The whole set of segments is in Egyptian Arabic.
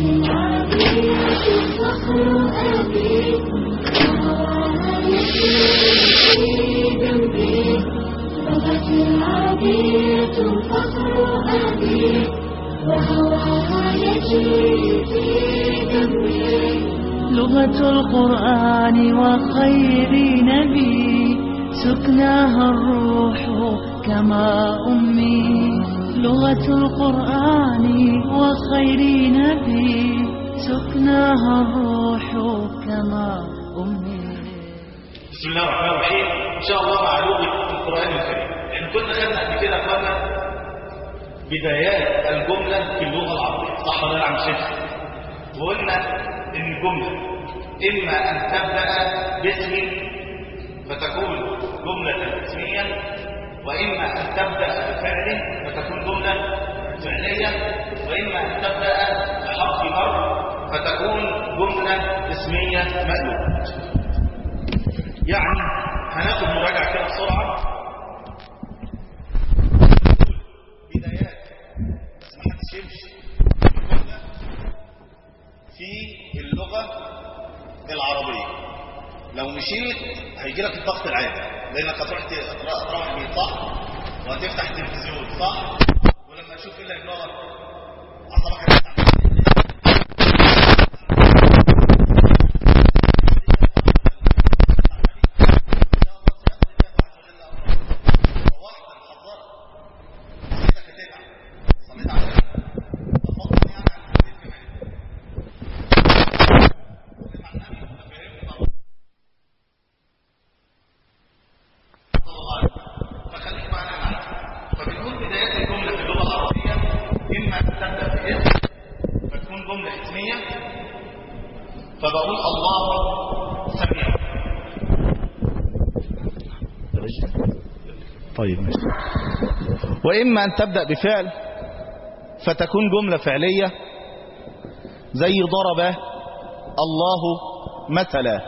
العربية الفخر أبي وهواها يسير في دمي لغتي العربية الفخر أبي وهواها يجري في دمي لغة القرآن وخير نبي سكناها الروح كما أمي لغة القرآن وخير نبي سكناها الروح كما أمي بسم الله الرحمن الرحيم ان شاء الله مع لغه القران الكريم احنا كنا خدنا قبل كده اخوانا بدايات الجمله في اللغه العربيه صح ولا لا يا عم شيخ وقلنا ان الجمله اما ان تبدا باسم فتكون جمله اسميه واما ان تبدا بفعل فتكون جمله فعليه واما ان تبدا بحرف جر فتكون جمله اسميه مألوفه يعني هناخد مراجعة كده بسرعة بدايات بس ما حدش يمشي في اللغة العربية لو مشيت هيجي لك الضغط العالي لانك هتروح ت- تروح البيت صح وهتفتح التلفزيون صح ولما تشوف ايه اللي هيجرى لك اعصابك هتفتح فخليك معنا معنا فبنقول بدايات الجملة في اللغة العربية إما أن تبدأ باسم فتكون جملة اسمية فبقول الله سميع طيب ماشي وإما أن تبدأ بفعل فتكون جملة فعلية زي ضرب الله مثلا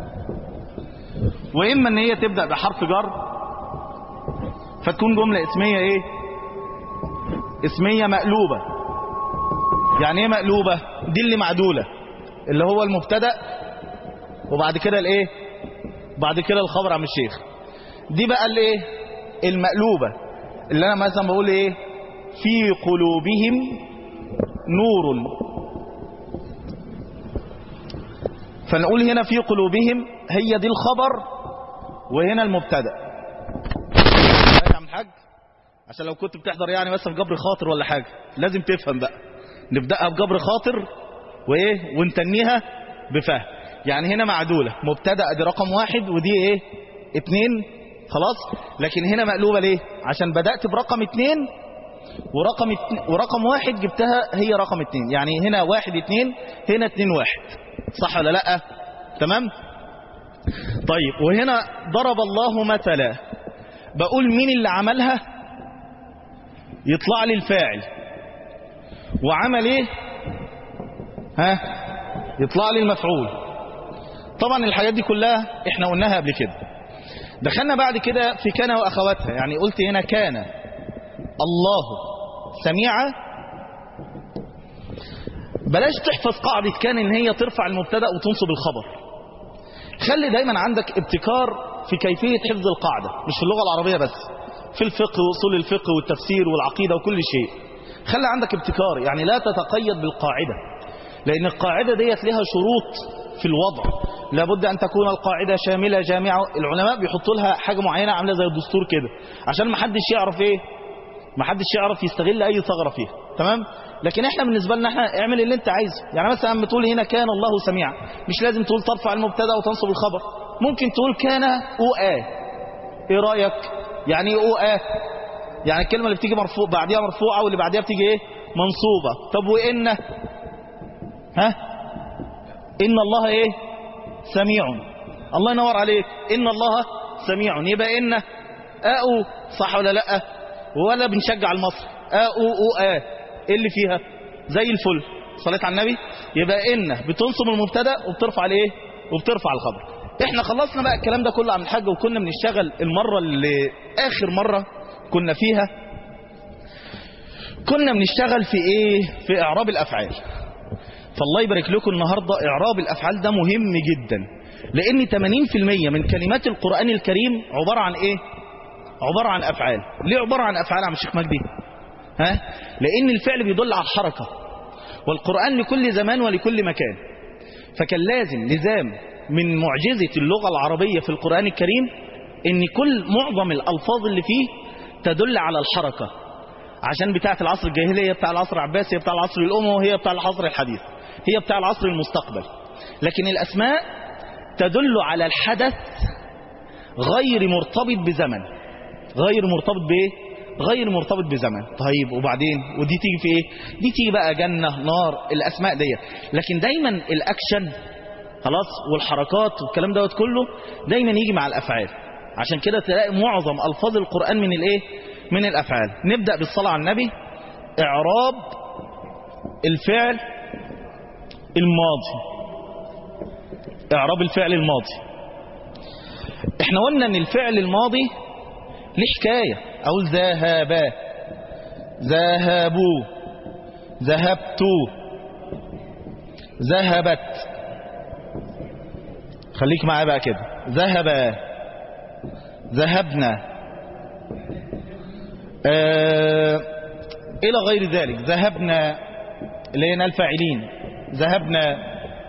وإما أن هي تبدأ بحرف جر فتكون جملة اسمية إيه اسمية مقلوبة يعني إيه مقلوبة دي اللي معدولة اللي هو المبتدأ وبعد كده الإيه بعد كده الخبر عم الشيخ دي بقى الايه المقلوبة اللي انا مثلا بقول ايه في قلوبهم نور فنقول هنا في قلوبهم هي دي الخبر وهنا المبتدا يا عم الحاج عشان لو كنت بتحضر يعني مثلا في جبر خاطر ولا حاجة لازم تفهم بقى نبدأها بجبر خاطر وايه ونتنيها بفهم يعني هنا معدولة مبتدا دي رقم واحد ودي ايه اتنين خلاص لكن هنا مقلوبة ليه عشان بدأت برقم اتنين ورقم اتنين ورقم واحد جبتها هي رقم اتنين يعني هنا واحد اتنين هنا اتنين واحد صح ولا لا تمام طيب وهنا ضرب الله مثلا بقول مين اللي عملها يطلع لي الفاعل وعمل ايه ها يطلع لي المفعول طبعا الحاجات دي كلها احنا قلناها قبل كده دخلنا بعد كده في كان واخواتها يعني قلت هنا كان الله سميعا بلاش تحفظ قاعدة كان ان هي ترفع المبتدا وتنصب الخبر خلي دايما عندك ابتكار في كيفية حفظ القاعدة مش في اللغة العربية بس في الفقه وأصول الفقه والتفسير والعقيدة وكل شيء خلي عندك ابتكار يعني لا تتقيد بالقاعدة لأن القاعدة ديت لها شروط في الوضع لابد أن تكون القاعدة شاملة جامعة العلماء بيحطوا لها حاجة معينة عاملة زي الدستور كده عشان ما حدش يعرف ايه ما حدش يعرف يستغل أي ثغرة فيها تمام لكن احنا بالنسبة لنا احنا اعمل اللي انت عايزه يعني مثلا بتقول هنا كان الله سميعا مش لازم تقول ترفع المبتدا وتنصب الخبر ممكن تقول كان او آ ايه رأيك يعني ايه او آ يعني الكلمة اللي بتيجي مرفوع بعديها مرفوعة واللي بعديها بتيجي ايه منصوبة طب وإن ها إن الله ايه سميع الله ينور عليك إن الله سميع يبقى إن أو صح ولا لا ولا بنشجع المصري أو أو آ ايه اللي فيها زي الفل صليت على النبي يبقى إن بتنصب المبتدا وبترفع الايه وبترفع الخبر احنا خلصنا بقى الكلام ده كله عن الحاج وكنا بنشتغل المرة اللي آخر مرة كنا فيها كنا بنشتغل في ايه في اعراب الافعال فالله يبارك لكم النهاردة إعراب الأفعال ده مهم جدا لأن 80% من كلمات القرآن الكريم عبارة عن إيه؟ عبارة عن أفعال ليه عبارة عن أفعال عم الشيخ مجدي؟ ها؟ لأن الفعل بيدل على الحركة والقرآن لكل زمان ولكل مكان فكان لازم لزام من معجزة اللغة العربية في القرآن الكريم ان كل معظم الألفاظ اللي فيه تدل على الحركة عشان بتاعة العصر الجاهلية بتاع العصر العباسي بتاع العصر الأموي وهي بتاع العصر الحديث هي بتاع العصر المستقبل لكن الأسماء تدل على الحدث غير مرتبط بزمن غير مرتبط بايه غير مرتبط بزمن طيب وبعدين ودي تيجي في ايه دي تيجي بقى جنة نار الاسماء دي لكن دايما الاكشن خلاص والحركات والكلام دوت كله دايما يجي مع الافعال عشان كده تلاقي معظم الفاظ القرآن من الايه من الافعال نبدأ بالصلاة على النبي اعراب الفعل الماضي اعراب الفعل الماضي احنا قلنا ان الفعل الماضي ليه حكاية اقول ذهبا ذهبوا ذهبت ذهبت خليك معايا بقى كده ذهب ذهبنا آه الى غير ذلك ذهبنا اللي هنا الفاعلين ذهبنا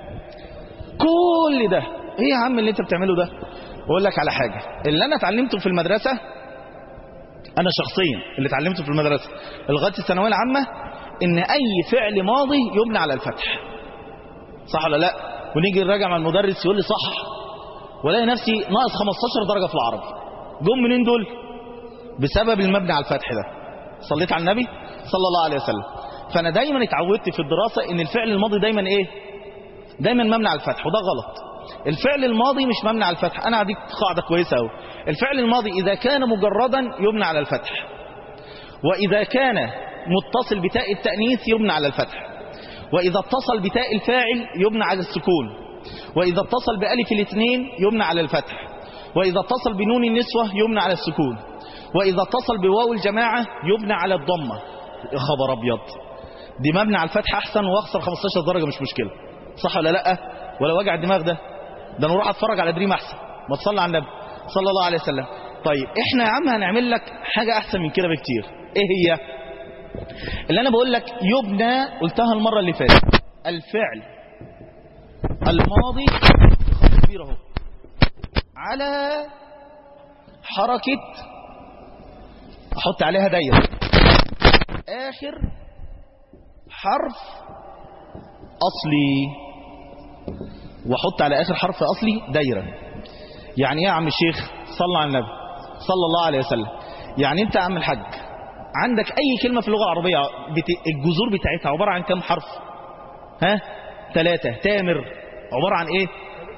كل ده ايه يا عم اللي انت بتعمله ده اقول لك على حاجة اللي انا اتعلمته في المدرسة انا شخصيا اللي اتعلمته في المدرسة لغايه الثانويه العامه ان اي فعل ماضي يبنى على الفتح صح ولا لا ونيجي نراجع مع المدرس يقول لي صح والاقي نفسي ناقص 15 درجه في العربي جم منين دول بسبب المبني على الفتح ده صليت على النبي صلى الله عليه وسلم فانا دايما اتعودت في الدراسه ان الفعل الماضي دايما ايه دايما مبني على الفتح وده غلط الفعل الماضي مش مبني على الفتح انا هديك قاعده كويسه قوي الفعل الماضي اذا كان مجردا يبنى على الفتح واذا كان متصل بتاء التانيث يبنى على الفتح واذا اتصل بتاء الفاعل يبنى على السكون واذا اتصل بالف الاثنين يبنى على الفتح واذا اتصل بنون النسوه يبنى على السكون واذا اتصل بواو الجماعه يبنى على الضمه يا خبر ابيض دي مبني على الفتح احسن واخسر 15 درجه مش مشكله صح ولا لا ولا وجع الدماغ ده ده انا اروح اتفرج على دريم احسن ما تصلي على النبي صلى الله عليه وسلم طيب احنا يا عم هنعمل لك حاجه احسن من كده بكتير ايه هي اللي انا بقول لك يبنى قلتها المره اللي فاتت الفعل الماضي خط كبير اهو على حركه احط عليها دايره اخر حرف اصلي واحط على اخر حرف اصلي دايره يعني ايه يا عم الشيخ صلى على النبي صلى الله عليه وسلم يعني انت يا عم الحاج عندك اي كلمه في اللغه العربيه بت... الجذور بتاعتها عباره عن كام حرف ها ثلاثة تامر عباره عن ايه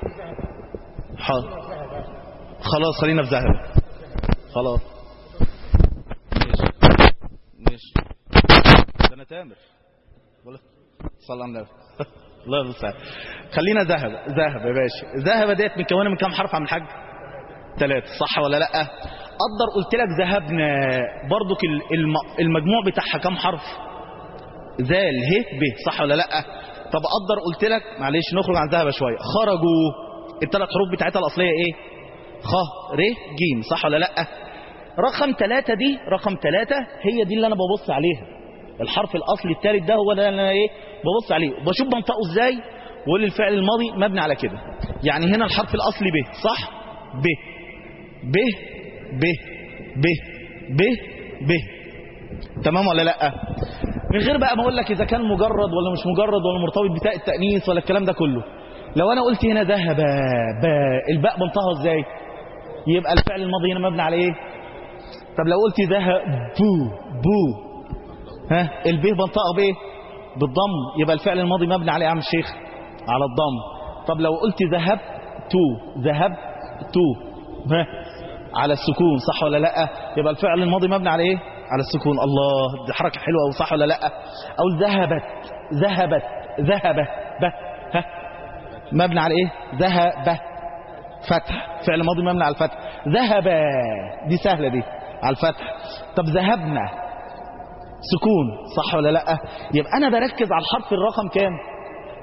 حاضر خلاص خلينا في ذهب خلاص ماشي ماشي ده انا تامر ولا صلى على النبي الله المستعان خلينا ذهب ذهب يا باشا ذهب ديت مكونه من كام حرف عم الحاج ثلاثة صح ولا لا قدر قلت لك ذهبنا برضك المجموع بتاعها كام حرف ذال ه ب صح ولا لا طب قدر قلت لك معلش نخرج عن ذهب شويه خرجوا الثلاث حروف بتاعتها الاصليه ايه خ ر ج صح ولا لا رقم ثلاثة دي رقم ثلاثة هي دي اللي انا ببص عليها الحرف الاصلي الثالث ده هو ده اللي انا ايه ببص عليه وبشوف بنطقه ازاي واقول الفعل الماضي مبني على كده يعني هنا الحرف الاصلي ب صح ب ب ب ب ب ب تمام ولا لا من غير بقى ما اقول لك اذا كان مجرد ولا مش مجرد ولا مرتبط بتاء التانيث ولا الكلام ده كله لو انا قلت هنا ذهب با الباء بنطقها ازاي يبقى الفعل الماضي هنا مبني على ايه طب لو قلت ذهب بو بو ها البيه بنطقها بايه بالضم يبقى الفعل الماضي مبني عليه يا عم الشيخ على الضم طب لو قلت ذهب تو ذهب تو ها على السكون صح ولا لا يبقى الفعل الماضي مبني على ايه على السكون الله دي حركه حلوه او صح ولا لا او ذهبت ذهبت ذهب ب ها مبني على ايه ذهب فتح فعل ماضي مبني على الفتح ذهب دي سهله دي على الفتح طب ذهبنا سكون صح ولا لا يبقى انا بركز على الحرف الرقم كام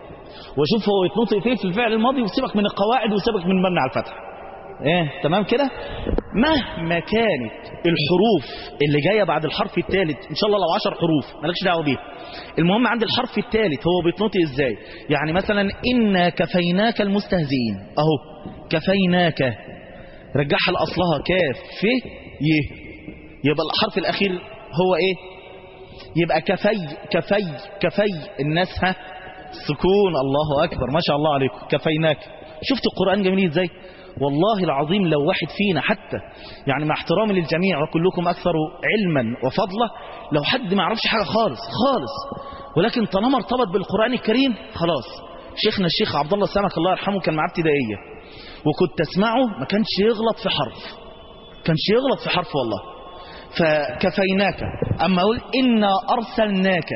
واشوف هو يتنطق فيه في الفعل الماضي وسيبك من القواعد وسيبك من المبني على الفتح ايه تمام كده مهما كانت الحروف اللي جايه بعد الحرف الثالث ان شاء الله لو 10 حروف مالكش دعوه بيها المهم عند الحرف الثالث هو بيتنطق ازاي يعني مثلا انا كفيناك المستهزئين اهو كفيناك رجعها لاصلها كاف ف ي يبقى الحرف الاخير هو ايه يبقى كفي كفي كفي الناس ها سكون الله اكبر ما شاء الله عليكم كفيناك شفت القران جميل ازاي والله العظيم لو واحد فينا حتى يعني مع احترامي للجميع وكلكم اكثر علما وفضلا لو حد ما يعرفش حاجه خالص خالص ولكن طالما ارتبط بالقران الكريم خلاص شيخنا الشيخ عبد الله السمك الله يرحمه كان معاه ابتدائيه وكنت اسمعه ما كانش يغلط في حرف كانش يغلط في حرف والله فكفيناك اما اقول انا ارسلناك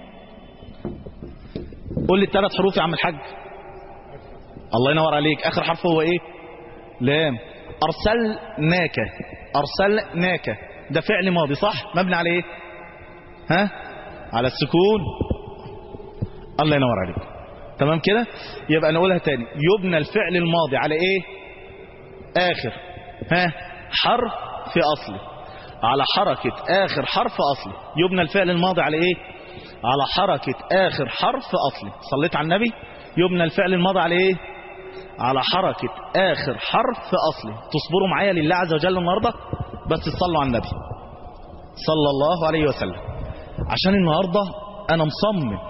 قول لي الثلاث حروف يا عم الحاج الله ينور عليك اخر حرف هو ايه لام ارسلناك ارسلناك ده فعل ماضي صح مبني على ايه ها على السكون الله ينور عليك تمام كده يبقى نقولها تاني يبنى الفعل الماضي على ايه اخر ها حرف في اصله على حركة اخر حرف اصلي يبنى الفعل الماضي على ايه على حركة اخر حرف اصلي صليت على النبي يبنى الفعل الماضي على ايه على حركة اخر حرف اصلي تصبروا معايا لله عز وجل النهاردة بس تصلوا على النبي صلى الله عليه وسلم عشان النهاردة انا مصمم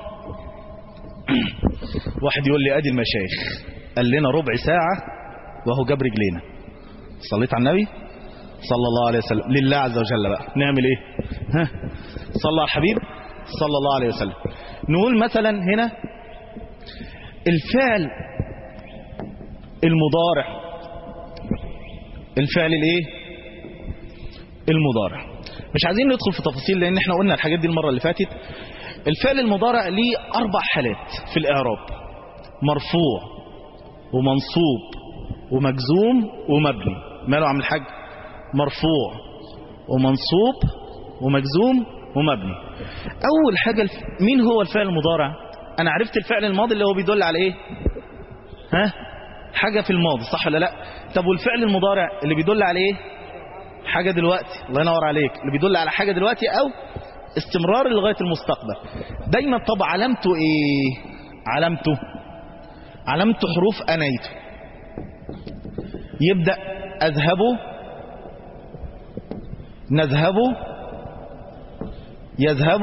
واحد يقول لي ادي المشايخ قال لنا ربع ساعة وهو جاب رجلينا صليت على النبي صلى الله عليه وسلم لله عز وجل بقى نعمل ايه ها صلى على الحبيب صلى الله عليه وسلم نقول مثلا هنا الفعل المضارع الفعل الايه المضارع مش عايزين ندخل في تفاصيل لان احنا قلنا الحاجات دي المرة اللي فاتت الفعل المضارع ليه اربع حالات في الاعراب مرفوع ومنصوب ومجزوم ومبني ماله عم الحاج مرفوع ومنصوب ومجزوم ومبني اول حاجة الف... مين هو الفعل المضارع انا عرفت الفعل الماضي اللي هو بيدل على ايه ها حاجة في الماضي صح ولا لا طب والفعل المضارع اللي بيدل على ايه حاجة دلوقتي الله ينور عليك اللي بيدل على حاجة دلوقتي او استمرار لغاية المستقبل دايما طب علامته ايه علامته علامته حروف انيته يبدأ اذهبه نذهب يذهب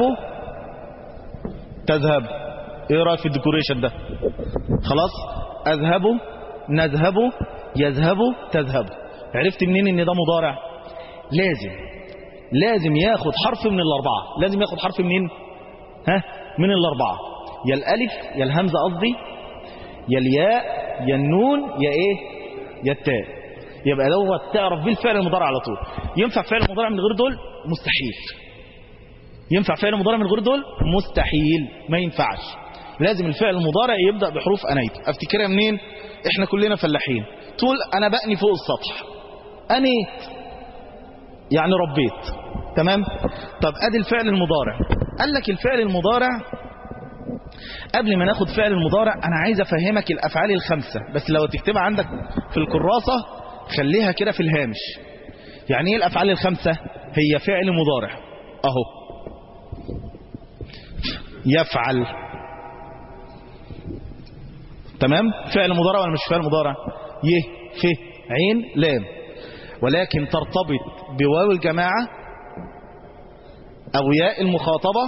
تذهب ايه رايك في الديكوريشن ده خلاص اذهب نذهب يذهب تذهب عرفت منين ان ده مضارع لازم لازم ياخد حرف من الاربعه لازم ياخد حرف منين ها من الاربعه يا الالف يا الهمزه قصدي يا الياء يا النون يا ايه يا التاء يبقى دوت تعرف بيه الفعل المضارع على طول ينفع فعل مضارع من غير دول مستحيل ينفع فعل مضارع من غير دول مستحيل ما ينفعش لازم الفعل المضارع يبدأ بحروف أنيت افتكرها منين احنا كلنا فلاحين تقول انا بأني فوق السطح أنيت يعني ربيت تمام طب ادي الفعل المضارع قال لك الفعل المضارع قبل ما ناخد فعل المضارع انا عايز افهمك الافعال الخمسة بس لو تكتبها عندك في الكراسة خليها كده في الهامش يعني ايه الافعال الخمسة هي فعل مضارع اهو يفعل تمام فعل مضارع ولا مش فعل مضارع ي ف عين لام ولكن ترتبط بواو الجماعة او ياء المخاطبة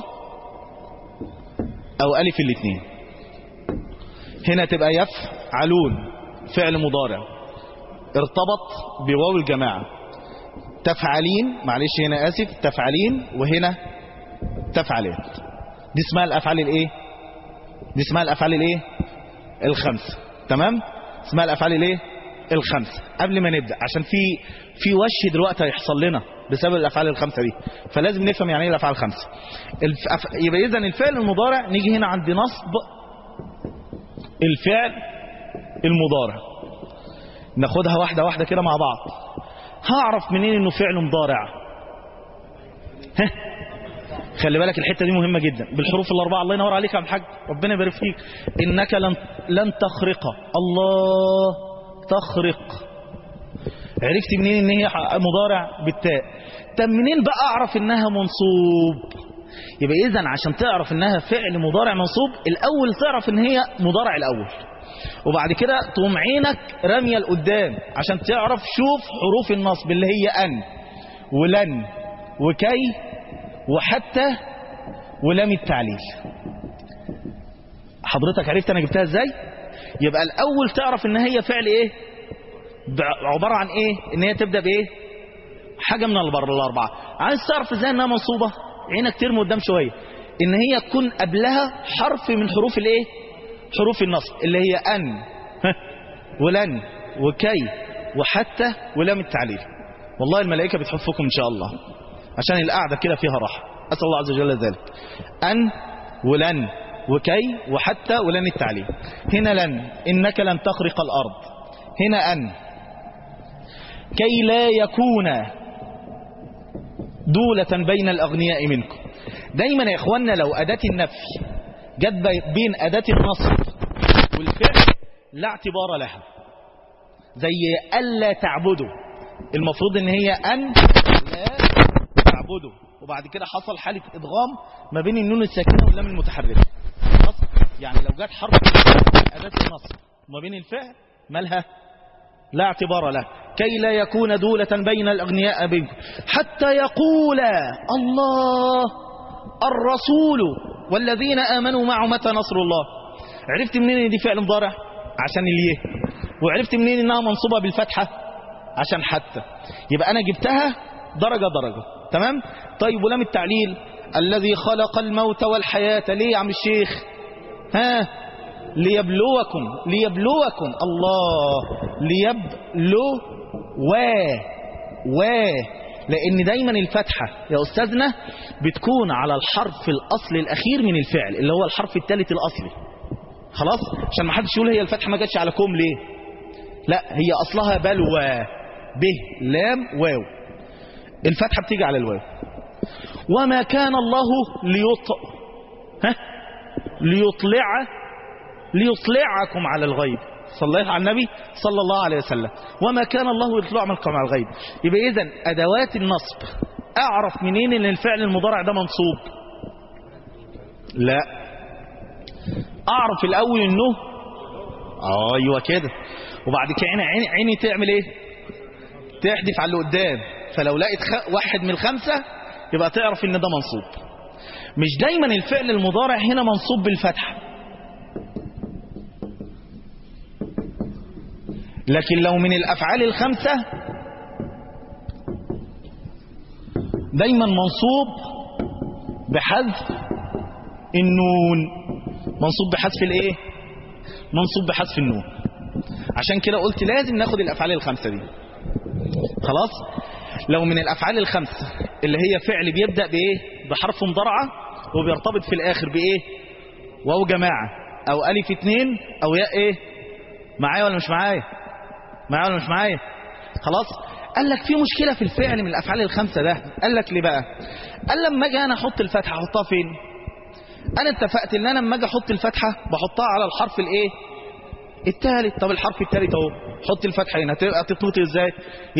او الف الاثنين هنا تبقى يفعلون فعل مضارع ارتبط بواو الجماعة تفعلين معلش هنا اسف تفعلين وهنا تفعلات دي اسمها الافعال الايه دي اسمها الافعال الايه الخمسه تمام اسمها الافعال الايه الخمسه قبل ما نبدا عشان في في وش دلوقتي هيحصل لنا بسبب الافعال الخمسه دي فلازم نفهم يعني ايه الافعال الخمسه الف... يبقى اذا الفعل المضارع نيجي هنا عند نصب الفعل المضارع ناخدها واحده واحده كده مع بعض هعرف منين انه فعل مضارع ها خلي بالك الحته دي مهمه جدا بالحروف الاربعه الله ينور عليك يا عم حاج ربنا يبارك فيك انك لن لن تخرق الله تخرق عرفت منين ان هي مضارع بالتاء طب منين بقى اعرف انها منصوب يبقى اذا عشان تعرف انها فعل مضارع منصوب الاول تعرف ان هي مضارع الاول وبعد كده تقوم عينك راميه لقدام عشان تعرف شوف حروف النصب اللي هي ان ولن وكي وحتى ولام التعليل حضرتك عرفت انا جبتها ازاي يبقى الاول تعرف ان هي فعل ايه ب- عباره عن ايه ان هي تبدا بايه حاجه من البر الاربعه عايز تعرف ازاي انها منصوبه عينك ترمي قدام شويه ان هي تكون قبلها حرف من حروف الايه حروف النصب اللي هي ان ها، ولن وكي وحتى ولام التعليل والله الملائكه بتحفكم ان شاء الله عشان القعده كده فيها راحه اسال الله عز وجل ذلك ان ولن وكي وحتى ولن التعليل هنا لن انك لن تخرق الارض هنا ان كي لا يكون دولة بين الأغنياء منكم دايما يا إخواننا لو أداة النفي جت بي- بين أداة النصب والفعل لا اعتبار لها زي ألا تعبدوا المفروض ان هي أن لا تعبدوا وبعد كده حصل حالة إدغام ما بين النون الساكنة واللام المتحركة خلاص يعني لو جت حرف أداة النصب ما بين الفعل مالها لا اعتبار له كي لا يكون دولة بين الأغنياء منكم حتى يقول الله الرسول والذين آمنوا معه متى نصر الله عرفت منين ان دي فعل مضارع عشان اليه وعرفت منين انها منصوبة بالفتحة عشان حتى يبقى انا جبتها درجة درجة تمام طيب ولام التعليل الذي خلق الموت والحياة ليه يا عم الشيخ ها ليبلوكم ليبلوكم الله ليبلو و و لان دايما الفتحة يا استاذنا بتكون على الحرف الاصلي الاخير من الفعل اللي هو الحرف الثالث الاصلي خلاص عشان ما حدش يقول هي الفتحة ما جاتش على كوم ليه لا هي اصلها بلوى ب لام واو الفتحة بتيجي على الواو وما كان الله ليط ها ليطلع ليطلعكم على الغيب صلى الله على النبي صلى الله عليه وسلم وما كان الله ليطلعكم على الغيب يبقى اذا ادوات النصب اعرف منين ان الفعل المضارع ده منصوب لا اعرف الاول انه ايوه كده وبعد كده عيني, عيني, عيني تعمل ايه تحدف على اللي قدام فلو لقيت خ... واحد من الخمسه يبقى تعرف ان ده منصوب مش دايما الفعل المضارع هنا منصوب بالفتحه لكن لو من الأفعال الخمسة دايما منصوب بحذف النون منصوب بحذف الايه منصوب بحذف النون عشان كده قلت لازم ناخد الأفعال الخمسة دي خلاص لو من الأفعال الخمسة اللي هي فعل بيبدأ بإيه بحرف مضارعة وبيرتبط في الآخر بإيه واو جماعة أو ألف اتنين أو ياء إيه معايا ولا مش معايا معايا ولا مش معايا خلاص قال لك في مشكلة في الفعل من الأفعال الخمسة ده قال لك ليه بقى قال لما اجي انا احط الفتحة احطها فين انا اتفقت ان انا لما اجي احط الفتحة بحطها على الحرف الايه الثالث طب الحرف الثالث اهو حط الفتحة هنا هتبقى تتنطق ازاي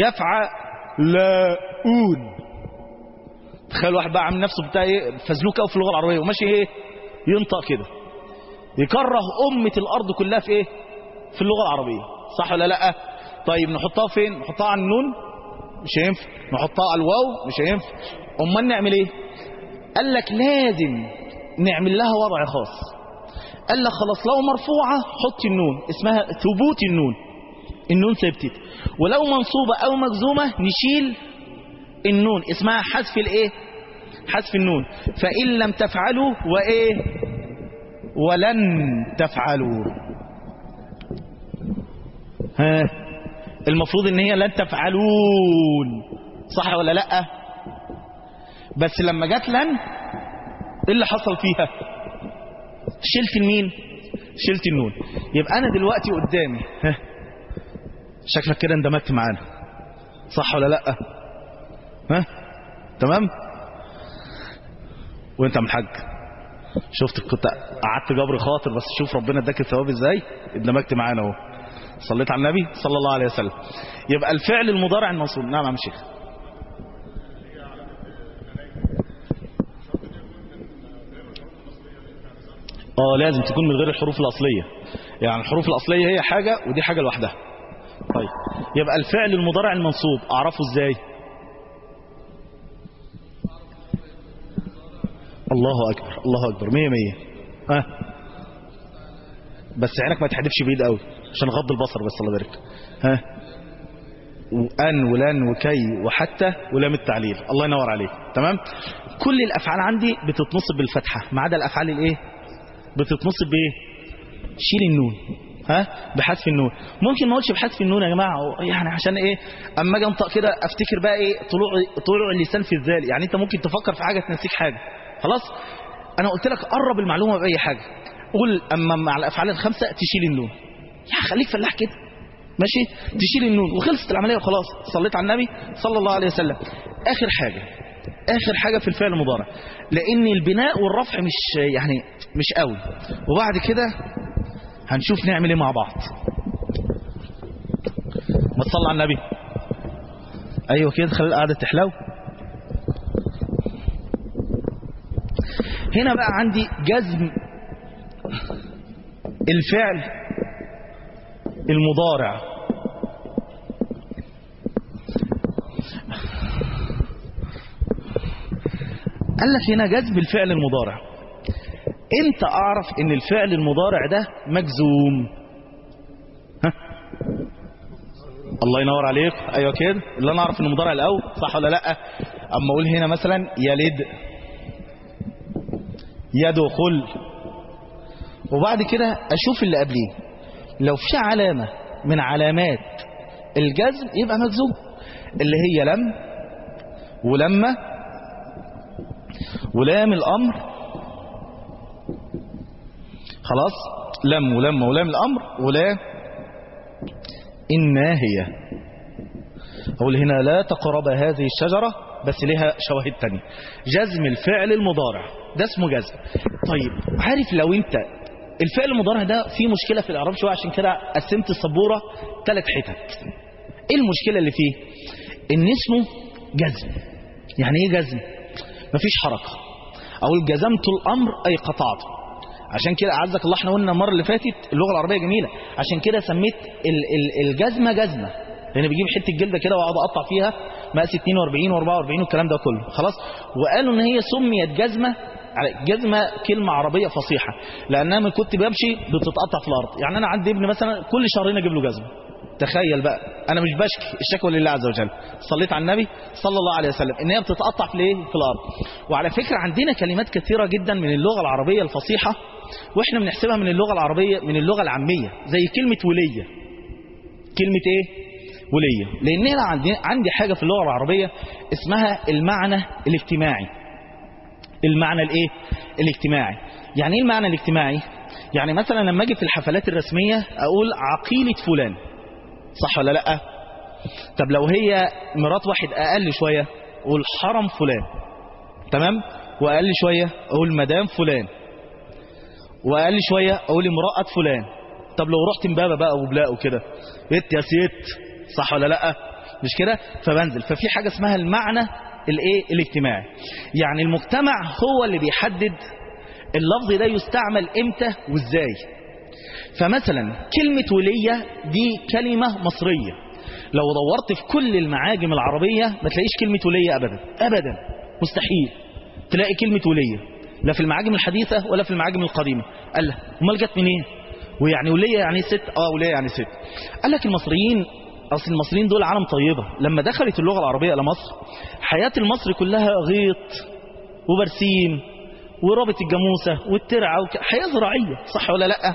يفعلون تخيل واحد بقى عامل نفسه بتاع ايه فزلوك قوي في اللغة العربية وماشي ايه ينطق كده يكره أمة الأرض كلها في ايه في اللغة العربية صح ولا لا طيب نحطها فين نحطها على النون مش هينفع نحطها على الواو مش هينفع امال نعمل ايه قال لك لازم نعمل لها وضع خاص قال لك خلاص لو مرفوعة حط النون اسمها ثبوت النون النون ثبتت ولو منصوبة او مجزومة نشيل النون اسمها حذف الايه حذف النون فإن لم تفعلوا وايه ولن تفعلوا ها المفروض ان هي لن تفعلون صح ولا لا بس لما جت لن ايه اللي حصل فيها شلت المين شلت النون يبقى انا دلوقتي قدامي ها شكلك كده اندمجت معانا صح ولا لا ها تمام وانت من حج شفت كنت قعدت جبر خاطر بس شوف ربنا اداك الثواب ازاي اندمجت معانا اهو صليت على النبي صلى الله عليه وسلم يبقى الفعل المضارع المنصوب نعم يا عم شيخ اه لازم تكون من غير الحروف الأصلية يعني الحروف الأصلية هي حاجة ودي حاجة لوحدها طيب يبقى الفعل المضارع المنصوب أعرفه ازاي الله أكبر الله أكبر مية مية ها بس عينك ما تحدفش بعيد قوي عشان غض البصر بس الله يبارك ها وأن ولن وكي وحتى ولام التعليل الله ينور عليك تمام كل الأفعال عندي بتتنصب بالفتحة ما عدا الأفعال الايه بتتنصب بايه شيل النون ها بحذف النون ممكن ما اقولش بحذف النون يا جماعه يعني عشان ايه اما اجي انطق كده افتكر بقى ايه طلوع طلوع اللسان في الذال يعني انت ممكن تفكر في حاجه تنسيك حاجه خلاص انا قلت لك قرب المعلومه باي حاجه قول اما مع الافعال الخمسه تشيل النون يا خليك فلاح كده ماشي تشيل النون وخلصت العمليه وخلاص صليت على النبي صلى الله عليه وسلم اخر حاجه اخر حاجه في الفعل المضارع لان البناء والرفع مش يعني مش قوي وبعد كده هنشوف نعمل ايه مع بعض ما تصلي على النبي ايوه كده خلي القعده تحلو هنا بقى عندي جزم الفعل المضارع قال لك هنا جذب الفعل المضارع امتى اعرف ان الفعل المضارع ده مجزوم ها الله ينور عليك ايوه كده اللي انا اعرف ان المضارع الاول صح ولا لا اما اقول هنا مثلا يلد يدخل وبعد كده اشوف اللي قبليه لو في علامه من علامات الجزم يبقى مجزوم اللي هي لم ولما ولام الأمر خلاص لم ولم ولام الأمر ولا الناهية أقول هنا لا تقرب هذه الشجرة بس لها شواهد تانية جزم الفعل المضارع ده اسمه جزم طيب عارف لو انت الفعل المضارع ده فيه مشكلة في الإعراب شوية عشان كده قسمت السبورة ثلاث حتت ايه المشكلة اللي فيه ان اسمه جزم يعني ايه جزم مفيش حركة أقول جزمت الأمر أي قطعته عشان كده أعزك الله احنا قلنا المرة اللي فاتت اللغة العربية جميلة عشان كده سميت ال ال الجزمة جزمة لأن بيجيب حتة جلدة كده وأقعد أقطع فيها مقاس 42 و44 والكلام ده كله خلاص وقالوا إن هي سميت جزمة جزمة كلمة عربية فصيحة لأنها من كنت بمشي بتتقطع في الأرض يعني أنا عندي ابن مثلا كل شهرين أجيب له جزمة تخيل بقى انا مش بشكي الشكوى لله عز وجل صليت على النبي صلى الله عليه وسلم ان هي بتتقطع في الايه في الارض وعلى فكره عندنا كلمات كثيره جدا من اللغه العربيه الفصيحه واحنا بنحسبها من اللغه العربيه من اللغه العاميه زي كلمه وليه كلمه ايه وليه لان انا عندي عندي حاجه في اللغه العربيه اسمها المعنى الاجتماعي المعنى الايه الاجتماعي يعني ايه المعنى الاجتماعي يعني مثلا لما اجي في الحفلات الرسميه اقول عقيله فلان صح ولا لا طب لو هي مرات واحد اقل شوية اقول حرم فلان تمام واقل شوية اقول مدام فلان واقل شوية اقول امرأة فلان طب لو رحت امبابة بقى وبلاء وكده بيت يا سيت صح ولا لا مش كده فبنزل ففي حاجة اسمها المعنى الايه الاجتماعي يعني المجتمع هو اللي بيحدد اللفظ ده يستعمل امتى وازاي فمثلا كلمة ولية دي كلمة مصرية لو دورت في كل المعاجم العربية ما تلاقيش كلمة ولية أبدا أبدا مستحيل تلاقي كلمة ولية لا في المعاجم الحديثة ولا في المعاجم القديمة قال لها امال جت منين ويعني ولية يعني ست اه ولية يعني ست قال لك المصريين أصل المصريين دول عالم طيبة لما دخلت اللغة العربية إلى مصر حياة المصري كلها غيط وبرسيم ورابط الجاموسة والترعة وك... حياة زراعية صح ولا لأ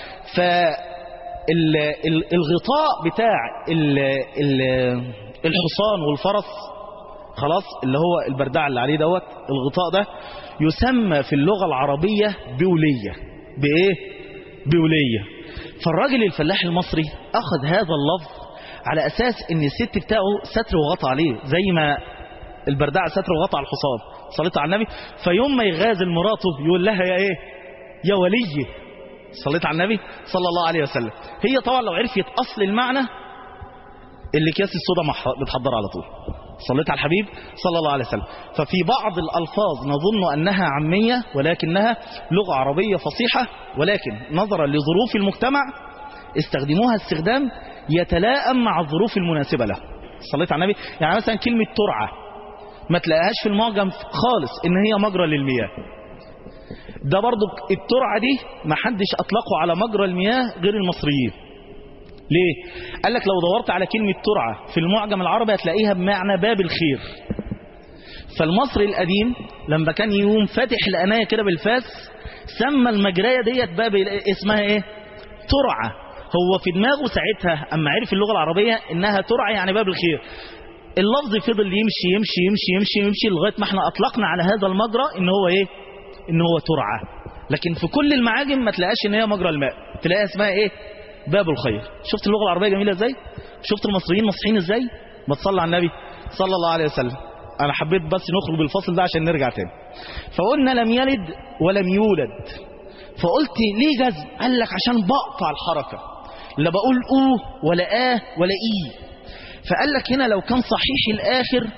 فالغطاء بتاع ال ال الحصان والفرس خلاص اللي هو البردع اللي عليه دوت الغطاء ده يسمى في اللغة العربية بولية بإيه؟ بولية فالراجل الفلاح المصري أخذ هذا اللفظ على أساس أن الست بتاعه ستر وغطى عليه زي ما البردع ستر وغطى على الحصان صليت على النبي فيوم ما يغازل مراته يقول لها يا ايه يا ولي صليت على النبي صلى الله عليه وسلم هي طبعا لو عرفت اصل المعنى اللي كاس الصودا مح- بتحضر على طول صليت على الحبيب صلى الله عليه وسلم ففي بعض الألفاظ نظن أنها عامية ولكنها لغة عربية فصيحة ولكن نظرا لظروف المجتمع استخدموها استخدام يتلائم مع الظروف المناسبة له صليت على النبي يعني مثلا كلمة ترعة ما تلاقيهاش في المعجم خالص ان هي مجرى للمياه ده برضو الترعة دي ما حدش اطلقه على مجرى المياه غير المصريين ليه قال لك لو دورت على كلمة ترعة في المعجم العربي هتلاقيها بمعنى باب الخير فالمصري القديم لما كان يقوم فاتح القناية كده بالفاس سمى المجرية ديت باب اسمها ايه ترعة هو في دماغه ساعتها اما عرف اللغة العربية انها ترعة يعني باب الخير اللفظ فضل يمشي يمشي يمشي يمشي يمشي لغاية ما احنا اطلقنا على هذا المجرى ان هو ايه ان هو ترعة لكن في كل المعاجم ما تلاقاش ان هي مجرى الماء تلاقيها اسمها ايه باب الخير شفت اللغة العربية جميلة ازاي شفت المصريين مصحين ازاي ما تصلى على النبي صلى الله عليه وسلم انا حبيت بس نخرج بالفصل ده عشان نرجع تاني فقلنا لم يلد ولم يولد فقلت ليه جزم قال لك عشان بقطع الحركة لا بقول اوه ولا اه ولا اي فقال لك هنا لو كان صحيح الاخر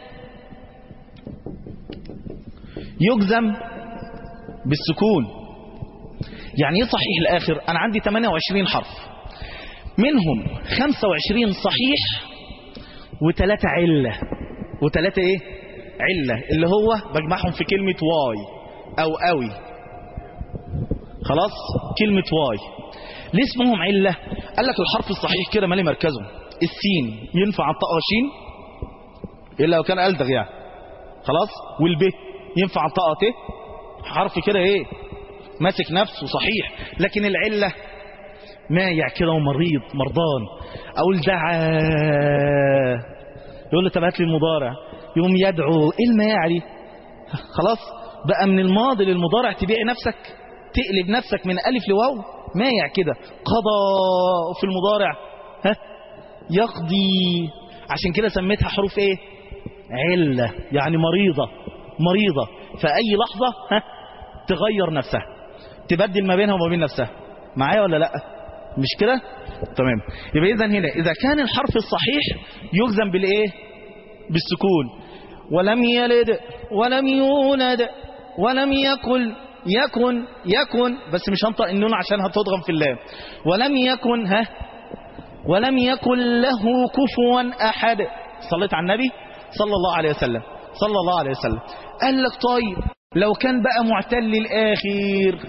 يجزم بالسكون يعني ايه صحيح الاخر انا عندي 28 حرف منهم 25 صحيح وثلاثة علة وثلاثة ايه علة اللي هو بجمعهم في كلمة واي او اوي خلاص كلمة واي ليه اسمهم علة قال لك الحرف الصحيح كده مالي مركزه السين ينفع انطقها شين الا لو كان ألدغ يعني خلاص والب ينفع انطقها ت حرف كده ايه ماسك نفسه صحيح لكن العلة مايع كده ومريض مرضان اقول دعا يقول له طب هات لي المضارع يقوم يدعو ايه المايع دي خلاص بقى من الماضي للمضارع تبيع نفسك تقلب نفسك من الف لواو مايع كده قضى في المضارع ها يقضي عشان كده سميتها حروف ايه علة يعني مريضة مريضة فأي لحظة ها تغير نفسها تبدل ما بينها وما بين نفسها معايا ولا لا مش كده تمام يبقى اذا هنا اذا كان الحرف الصحيح يجزم بالايه بالسكون ولم يلد ولم يولد ولم يكن يكن يكن بس مش هنطق النون عشان هتضغم في اللام ولم يكن ها ولم يكن له كفوا احد صليت على النبي صلى الله عليه وسلم صلى الله عليه وسلم قال لك طيب لو كان بقى معتل الاخر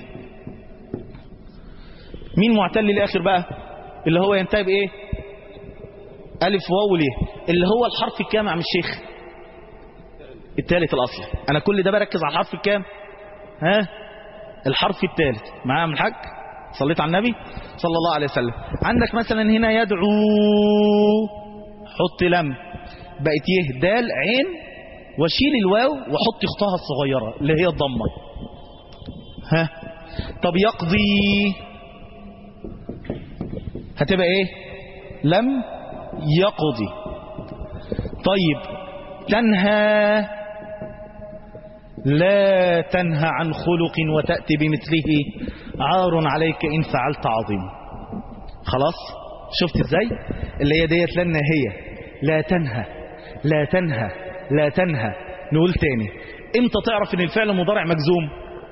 مين معتل الاخر بقى اللي هو ينتهي بايه الف واو ليه اللي هو الحرف الكام يا عم الشيخ الثالث الاصلي انا كل ده بركز على الحرف الكام ها الحرف الثالث معايا من الحاج صليت على النبي صلى الله عليه وسلم عندك مثلا هنا يدعو حط لم بقت يه دال عين واشيل الواو وحط اختها الصغيره اللي هي الضمه ها طب يقضي هتبقى ايه لم يقضي طيب تنهى لا تنهى عن خلق وتأتي بمثله عار عليك إن فعلت عظيم خلاص شفت ازاي اللي هي ديت لن هي لا تنهى لا تنهى لا تنهى نقول تاني امتى تعرف ان الفعل مضارع مجزوم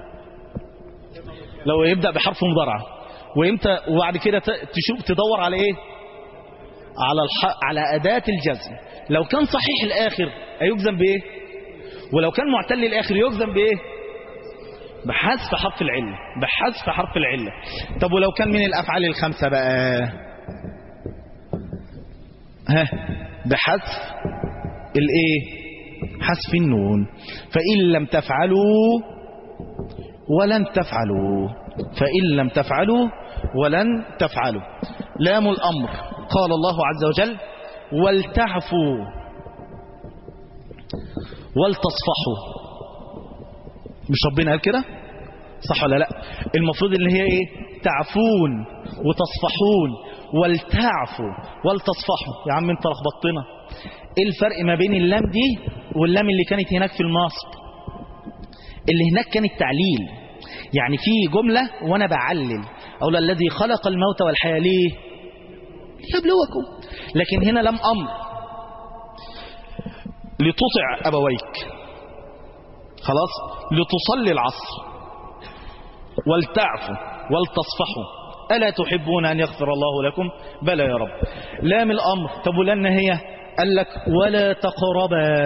لو يبدأ بحرف مضارع وامتى وبعد كده تشوف تدور على ايه على الح... على أداة الجزم لو كان صحيح الآخر هيجزم بإيه ولو كان معتل الآخر يجزم بإيه بحذف حرف العلة بحذف حرف العلة طب ولو كان من الأفعال الخمسة بقى ها بحذف الايه حذف النون فإن لم تفعلوا ولن تفعلوا فإن لم تفعلوا ولن تفعلوا لام الأمر قال الله عز وجل ولتعفوا ولتصفحوا مش ربنا قال كده صح ولا لا المفروض اللي هي ايه تعفون وتصفحون ولتعفوا ولتصفحوا يا عم انت لخبطتنا ايه الفرق ما بين اللام دي واللام اللي كانت هناك في النصب اللي هناك كان التعليل يعني في جملة وأنا بعلل أقول الذي خلق الموت والحياة ليه ليبلوكم لكن هنا لم أمر لتطع أبويك خلاص لتصلي العصر ولتعفوا ولتصفحوا ألا تحبون أن يغفر الله لكم بلى يا رب لام الأمر طب ولن هي قال لك ولا تقربا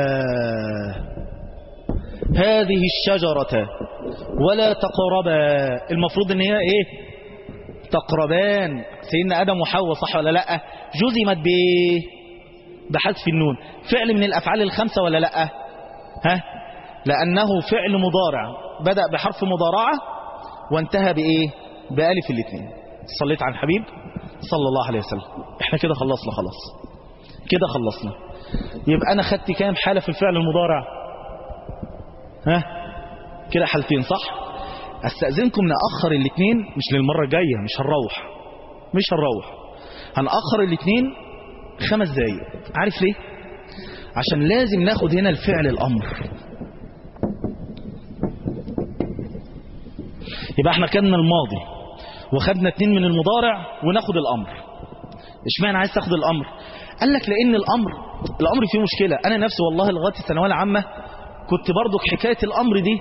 هذه الشجرة ولا تقربا المفروض ان هي ايه تقربان سيدنا ادم وحواء صح ولا لا جزمت بايه بحذف النون فعل من الافعال الخمسه ولا لا ها لانه فعل مضارع بدا بحرف مضارعه وانتهى بايه بالف الاثنين صليت على الحبيب صلى الله عليه وسلم احنا كده خلصنا خلاص كده خلصنا يبقى انا خدت كام حاله في الفعل المضارع ها كده حالتين صح استاذنكم ناخر الاثنين مش للمره الجايه مش هنروح مش هنروح هنأخر الاثنين خمس دقايق عارف ليه عشان لازم ناخد هنا الفعل الامر يبقى احنا خدنا الماضي وخدنا اتنين من المضارع وناخد الامر اشمعنى عايز تاخد الامر قال لك لان الامر الامر فيه مشكله انا نفسي والله لغايه الثانويه العامه كنت برضك حكايه الامر دي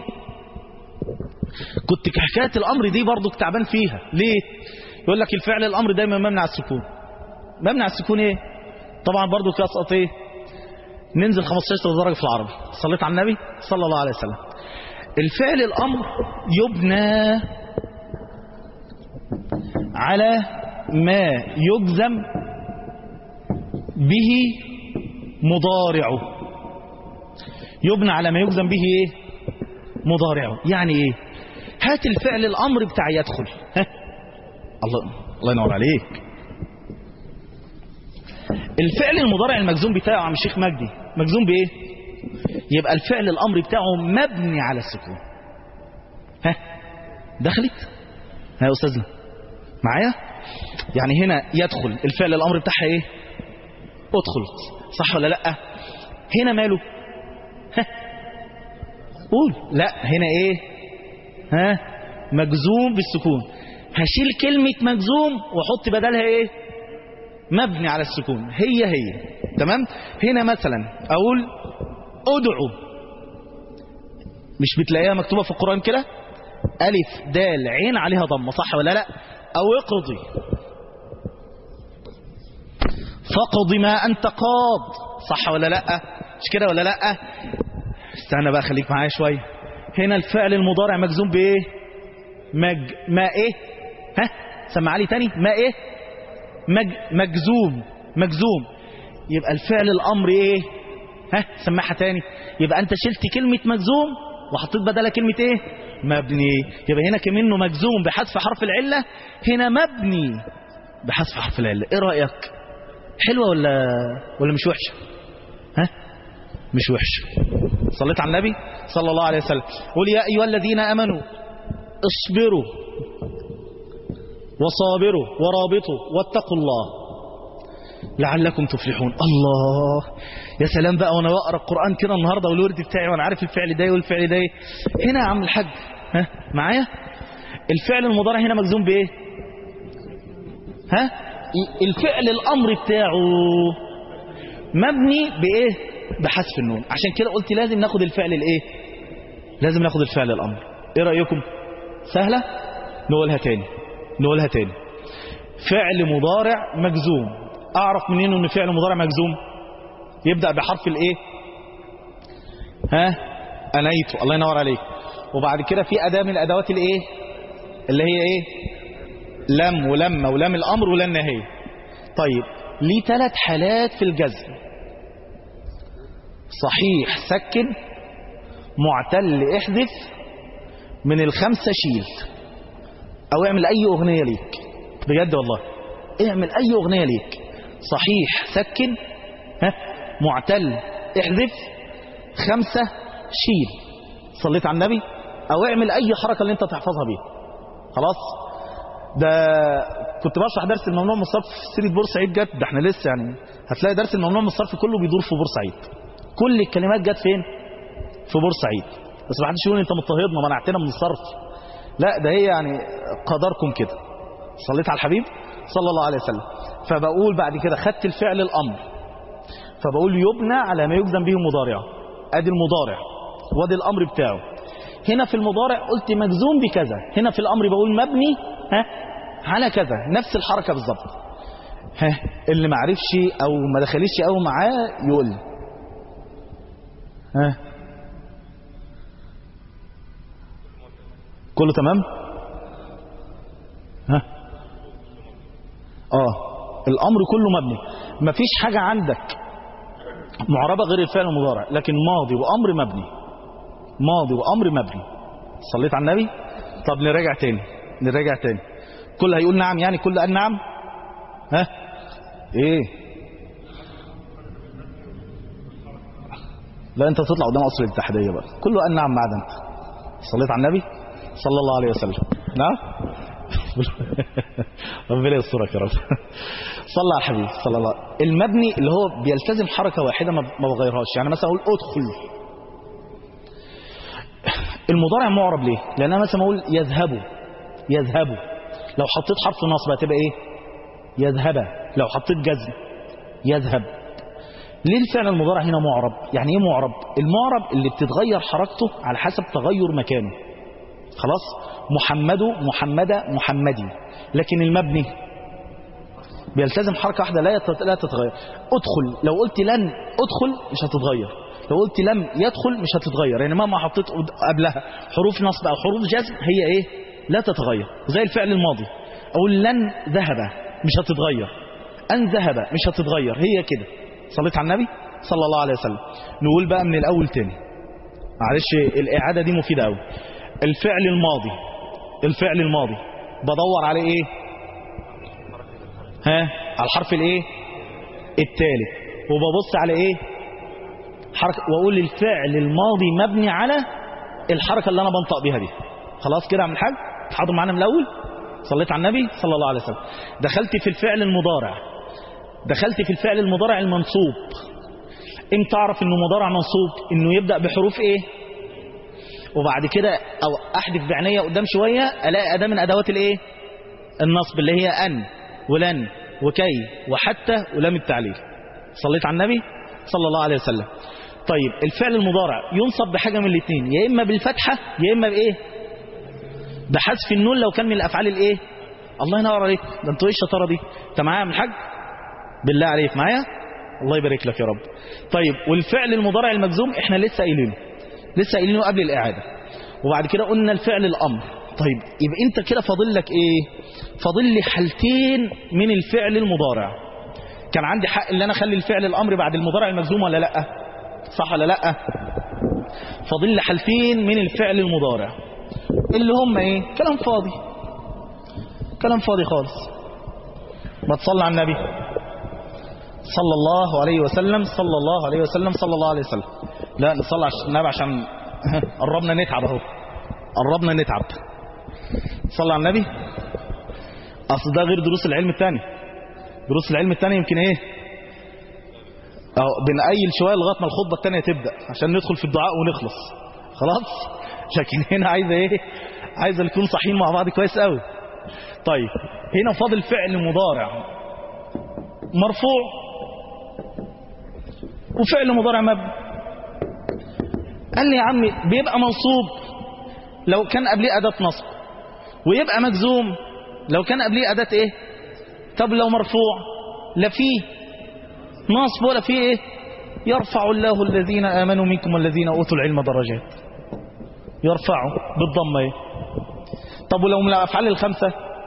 كنت حكايه الامر دي برضك تعبان فيها ليه يقول لك الفعل الامر دايما مبني على السكون مبني على السكون ايه طبعا برضك يسقط ايه ننزل 15 درجه في العربي صليت على النبي صلى الله عليه وسلم الفعل الامر يبنى على ما يجزم به مضارعه يبنى على ما يجزم به ايه مضارعه يعني ايه هات الفعل الامر بتاع يدخل ها الله الله ينور عليك الفعل المضارع المجزوم بتاعه عم الشيخ مجدي مجزوم بايه يبقى الفعل الامر بتاعه مبني على السكون ها دخلت ها يا استاذنا معايا يعني هنا يدخل الفعل الامر بتاعها ايه ادخل صح ولا لا هنا ماله ها قول لا هنا ايه ها مجزوم بالسكون هشيل كلمة مجزوم واحط بدلها ايه مبني على السكون هي هي تمام هنا مثلا اقول ادعو مش بتلاقيها مكتوبة في القرآن كده ألف دال عين عليها ضمة صح ولا لا أو اقضي فقض ما أنت قاض صح ولا لا مش كده ولا لا استنى بقى خليك معايا شوية هنا الفعل المضارع مجزوم بإيه مج ما إيه ها سمع لي تاني ما إيه مج مجزوم مجزوم يبقى الفعل الأمر إيه ها سمعها تاني يبقى أنت شلت كلمة مجزوم وحطيت بدلها كلمة إيه مبني يبقى هنا كمنه مجزوم بحذف حرف العلة هنا مبني بحذف حرف العلة ايه رأيك حلوة ولا ولا مش وحشة ها مش وحشة صليت على النبي صلى الله عليه وسلم قول يا أيها الذين أمنوا اصبروا وصابروا ورابطوا واتقوا الله لعلكم تفلحون الله يا سلام بقى وانا بقرا القران كده النهارده والورد بتاعي وانا عارف الفعل ده والفعل ده هنا يا عم الحاج ها معايا الفعل المضارع هنا مجزوم بايه ها الفعل الامر بتاعه مبني بايه بحذف النون عشان كده قلت لازم ناخد الفعل الايه لازم ناخد الفعل الامر ايه رايكم سهله نقولها تاني نقولها تاني فعل مضارع مجزوم اعرف منين ان فعل مضارع مجزوم يبدا بحرف الايه ها انيت الله ينور عليك وبعد كده في اداه من الادوات الايه اللي هي ايه لم ولما ولم الامر ولم النهي طيب ليه ثلاث حالات في الجزم صحيح سكن معتل احذف من الخمسه شيل او اعمل اي اغنيه ليك بجد والله اعمل اي اغنيه ليك صحيح سكن ها معتل احذف خمسة شيل صليت على النبي او اعمل اي حركة اللي انت تحفظها بيها خلاص ده كنت بشرح درس الممنوع من الصرف في سيرة بورسعيد جت ده احنا لسه يعني هتلاقي درس الممنوع من الصرف كله بيدور في بورسعيد كل الكلمات جت فين في بورسعيد بس ما حدش يقول انت مضطهدنا منعتنا من الصرف لا ده هي يعني قدركم كده صليت على الحبيب صلى الله عليه وسلم فبقول بعد كده خدت الفعل الامر فبقول يبنى على ما يجزم به مضارعه ادي المضارع وادي الامر بتاعه هنا في المضارع قلت مجزوم بكذا هنا في الامر بقول مبني ها على كذا نفس الحركه بالظبط ها اللي ما عرفش او ما دخلش قوي معاه يقول لي. ها كله تمام ها اه الامر كله مبني مفيش حاجه عندك معربه غير الفعل المضارع لكن ماضي وامر مبني ماضي وامر مبني صليت على النبي طب نراجع تاني نراجع تاني كل هيقول نعم يعني كل قال نعم ها ايه لا انت تطلع قدام قصر الاتحاديه بقى كله قال نعم ما عدا انت صليت على النبي صلى الله عليه وسلم نعم ربنا يسترك يا رب صلى على الحبيب صلى الله المبني اللي هو بيلتزم حركه واحده ما ما بغيرهاش يعني مثلا اقول ادخل المضارع معرب ليه لان انا مثلا اقول يذهبوا يذهبوا لو حطيت حرف نصب هتبقى ايه يذهب لو حطيت جزم يذهب ليه الفعل المضارع هنا معرب يعني ايه معرب المعرب اللي بتتغير حركته على حسب تغير مكانه خلاص محمد محمدة محمدي لكن المبني بيلتزم حركة واحدة لا يت- لا تتغير ادخل لو قلت لن ادخل مش هتتغير لو قلت لم يدخل مش هتتغير يعني مهما حطيت قد- قبلها حروف نصب او حروف جزم هي ايه لا تتغير زي الفعل الماضي اقول لن ذهب مش هتتغير ان ذهب مش هتتغير هي كده صليت على النبي صلى الله عليه وسلم نقول بقى من الاول تاني معلش الاعاده دي مفيده قوي الفعل الماضي الفعل الماضي بدور على ايه ها على الحرف الايه الثالث وببص على ايه حركه واقول الفعل الماضي مبني على الحركه اللي انا بنطق بيها دي خلاص كده يا عم الحاج حاضر معانا من الاول صليت على النبي صلى الله عليه وسلم دخلت في الفعل المضارع دخلت في الفعل المضارع المنصوب امتى اعرف انه مضارع منصوب انه يبدا بحروف ايه وبعد كده او احذف بعنايه قدام شويه الاقي اداه من ادوات الايه النصب اللي هي ان ولن وكي وحتى ولام التعليل صليت على النبي صلى الله عليه وسلم طيب الفعل المضارع ينصب بحاجه من الاثنين يا اما بالفتحه يا اما بايه بحذف النون لو كان من الافعال الايه الله ينور عليك ده انتوا ايه الشطاره دي انت معايا يا عم الحاج بالله عليك معايا الله يبارك لك يا رب طيب والفعل المضارع المجزوم احنا لسه قايلينه لسه قايلينه قبل الاعاده وبعد كده قلنا الفعل الامر طيب يبقى انت كده فاضل لك ايه فاضل لي حالتين من الفعل المضارع كان عندي حق ان انا اخلي الفعل الامر بعد المضارع المجزوم ولا لا صح ولا لا فاضل لي حالتين من الفعل المضارع اللي هم ايه كلام فاضي كلام فاضي خالص ما تصلي على النبي صلى الله عليه وسلم صلى الله عليه وسلم صلى الله عليه وسلم لا نصلي على النبي عشان قربنا نتعب اهو قربنا نتعب صلى على النبي اصل ده غير دروس العلم الثاني دروس العلم الثاني يمكن ايه اهو بنقيل شويه لغايه ما الخطبه الثانيه تبدا عشان ندخل في الدعاء ونخلص خلاص لكن هنا عايزه ايه عايزه نكون صاحيين مع بعض كويس قوي طيب هنا فاضل فعل مضارع مرفوع وفعل مضارع مبني قال لي يا عمي بيبقى منصوب لو كان قبليه أداة نصب ويبقى مجزوم لو كان قبليه أداة إيه طب لو مرفوع لا فيه نصب ولا فيه إيه يرفع الله الذين آمنوا منكم والذين أوتوا العلم درجات يرفعوا بالضمة إيه طب ولو من الأفعال الخمسة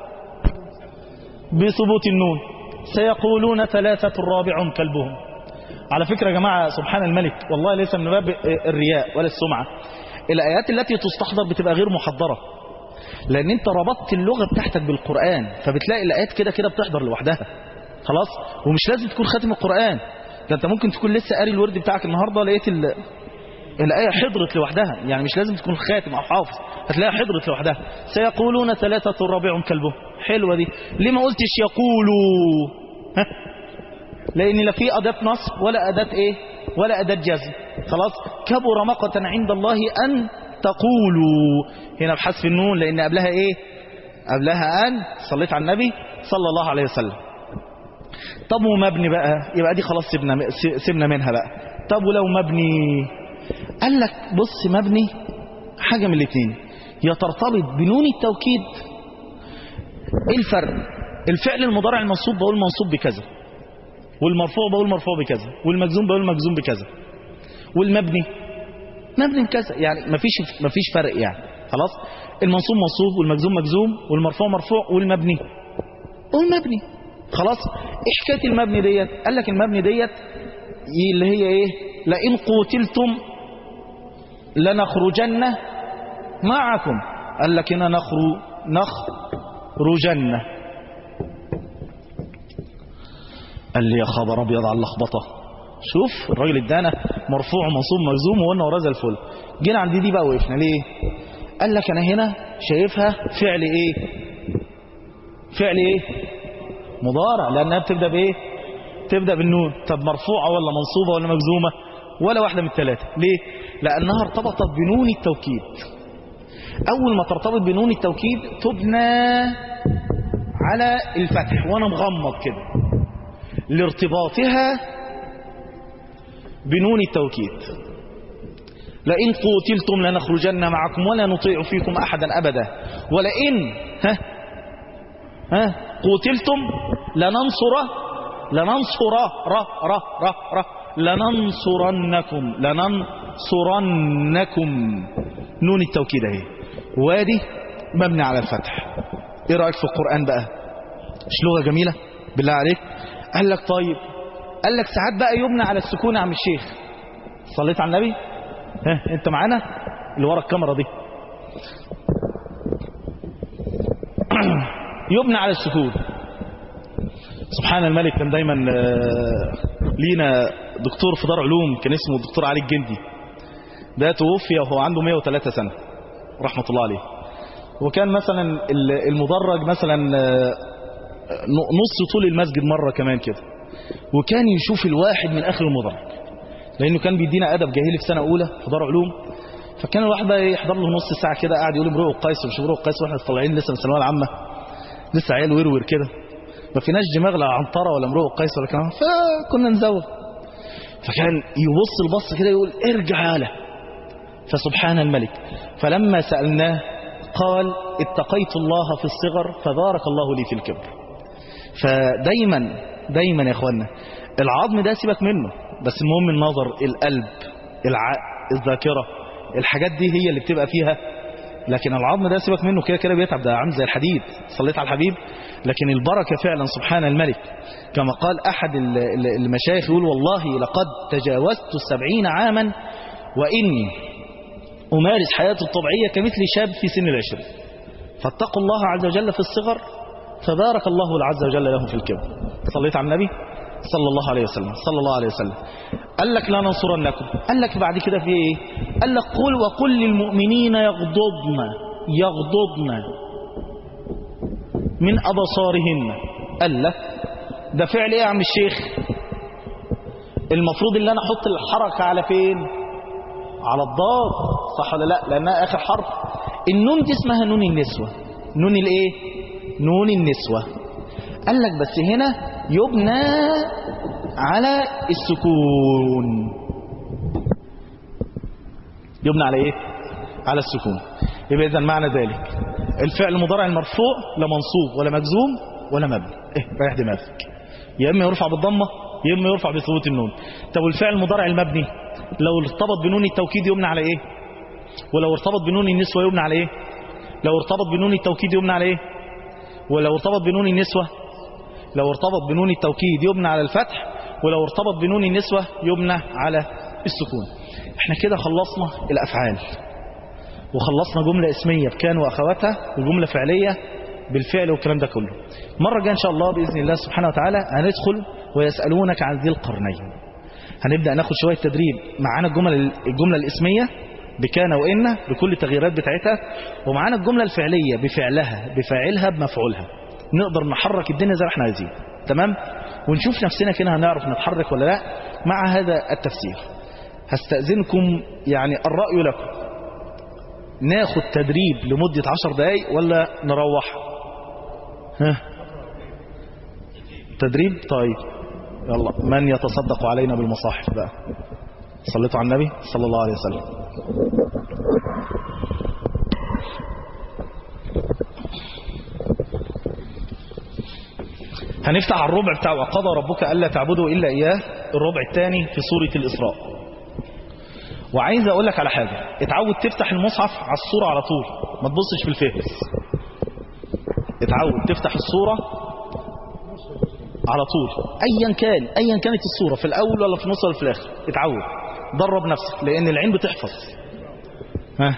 بثبوت النون سيقولون ثلاثة رابع كلبهم على فكرة يا جماعة سبحان الملك والله ليس من باب الرياء ولا السمعة الآيات التي تستحضر بتبقى غير محضرة لأن أنت ربطت اللغة بتاعتك بالقرآن فبتلاقي الآيات كده كده بتحضر لوحدها خلاص ومش لازم تكون خاتم القرآن ده أنت ممكن تكون لسه قاري الورد بتاعك النهاردة لقيت ال... الآية حضرت لوحدها يعني مش لازم تكون خاتم أو حافظ هتلاقيها حضرت لوحدها سيقولون ثلاثة رابع كلبه حلوة دي ليه ما قلتش يقولوا ها لأن لا في أداة نصب ولا أداة إيه ولا أداة جزم خلاص كبر مقتا عند الله أن تقولوا هنا بحذف النون لأن قبلها إيه قبلها أن صليت على النبي صلى الله عليه وسلم طب ومبني بقى يبقى دي خلاص سيبنا سيبنا منها بقى طب ولو مبني قال لك بص مبني حاجة من الاثنين يا ترتبط بنون التوكيد ايه الفرق الفعل المضارع المنصوب بقول منصوب بكذا والمرفوع بقول مرفوع بكذا والمجزوم بقول مجزوم بكذا والمبني مبني بكذا يعني مفيش مفيش فرق يعني خلاص المنصوب منصوب والمجزوم مجزوم والمرفوع مرفوع والمبني والمبني خلاص ايه حكايه المبني ديت قال لك المبني ديت اللي هي ايه لئن قتلتم لنخرجن معكم قال لك هنا نخرج نخرجن قال لي يا خبر ابيض على اللخبطه شوف الراجل ادانا مرفوع منصوب مجزوم وقلنا وراه زي الفل جينا عند دي بقى وقفنا ليه قال لك انا هنا شايفها فعل ايه فعل ايه مضارع لانها بتبدا بايه تبدا بالنون طب مرفوعه ولا منصوبه ولا مجزومه ولا واحده من الثلاثه ليه لانها ارتبطت بنون التوكيد اول ما ترتبط بنون التوكيد تبنى على الفتح وانا مغمض كده لارتباطها بنون التوكيد لئن قتلتم لنخرجن معكم ولا نطيع فيكم احدا ابدا ولئن ها ها قتلتم لننصر لننصر ر ر ر ر لننصرنكم لننصرنكم نون التوكيد اهي وادي مبني على الفتح ايه رايك في القران بقى مش لغه جميله بالله عليك قال لك طيب قال لك ساعات بقى يبنى على السكون يا عم الشيخ صليت على النبي ها انت معانا اللي ورا الكاميرا دي يبنى على السكون سبحان الملك كان دايما لينا دكتور في دار علوم كان اسمه الدكتور علي الجندي ده توفي وهو عنده 103 سنة رحمة الله عليه وكان مثلا المدرج مثلا نص طول المسجد مرة كمان كده وكان يشوف الواحد من آخر المدرج لأنه كان بيدينا أدب جاهلي في سنة أولى في دار علوم فكان الواحد بقى يحضر له نص ساعة كده قاعد يقول امرؤ القيس ومش امرؤ القيس واحنا طالعين لسه من الثانوية العامة لسه عيال ورور كده ما فيناش دماغ لا عنترة ولا امرؤ القيس ولا كلام فكنا نزوغ فكان يبص البص كده يقول ارجع ياله فسبحان الملك فلما سألناه قال اتقيت الله في الصغر فبارك الله لي في الكبر فدايما دايما يا اخوانا العظم ده سيبك منه بس المهم النظر القلب العقل الذاكرة الحاجات دي هي اللي بتبقى فيها لكن العظم ده سيبك منه كده كده بيتعب ده عامل زي الحديد صليت على الحبيب لكن البركة فعلا سبحان الملك كما قال أحد المشايخ يقول والله لقد تجاوزت السبعين عاما وإني أمارس حياتي الطبيعية كمثل شاب في سن العشرين فاتقوا الله عز وجل في الصغر فبارك الله عز وجل له في الكبر صليت على النبي صلى الله عليه وسلم صلى الله عليه وسلم قال لك لا ننصرنكم قال لك بعد كده في ايه قال لك قل وقل للمؤمنين يغضضن يغضضن من أبصارهن قال لك ده فعل ايه يا عم الشيخ المفروض ان انا احط الحركة على فين على الضاد صح ولا لا لانها اخر حرف النون دي اسمها نون النسوة نون الايه نون النسوة قال لك بس هنا يبنى على السكون يبنى على ايه على السكون يبقى اذا معنى ذلك الفعل المضارع المرفوع لا منصوب ولا مجزوم ولا مبني ايه ريح دماغك يا اما يرفع بالضمه يا اما يرفع بثبوت النون طب والفعل المضارع المبني لو ارتبط بنون التوكيد يبنى على ايه ولو ارتبط بنون النسوه يبنى على ايه لو ارتبط بنون التوكيد يبنى على ايه ولو ارتبط بنون النسوه لو ارتبط بنون التوكيد يبنى على الفتح ولو ارتبط بنون النسوة يبنى على السكون احنا كده خلصنا الأفعال وخلصنا جملة اسمية بكان وأخواتها وجملة فعلية بالفعل والكلام ده كله مرة جاء إن شاء الله بإذن الله سبحانه وتعالى هندخل ويسألونك عن ذي القرنين هنبدأ ناخد شوية تدريب معانا الجمل الجملة الاسمية بكان وإن بكل التغييرات بتاعتها ومعانا الجملة الفعلية بفعلها بفاعلها بمفعولها نقدر نحرك الدنيا زي ما احنا عايزين تمام ونشوف نفسنا كده هنعرف نتحرك ولا لا مع هذا التفسير هستأذنكم يعني الرأي لكم ناخد تدريب لمدة عشر دقايق ولا نروح ها تدريب طيب يلا من يتصدق علينا بالمصاحف بقى صليتوا على النبي صلى الله عليه وسلم هنفتح على الربع بتاع وقضى ربك ألا تعبدوا إلا إياه الربع الثاني في سورة الإسراء وعايز أقول لك على حاجة اتعود تفتح المصحف على الصورة على طول ما تبصش في الفهرس اتعود تفتح الصورة على طول ايا كان ايا كانت الصورة في الاول ولا في النص ولا في الاخر اتعود درب نفسك لان العين بتحفظ ها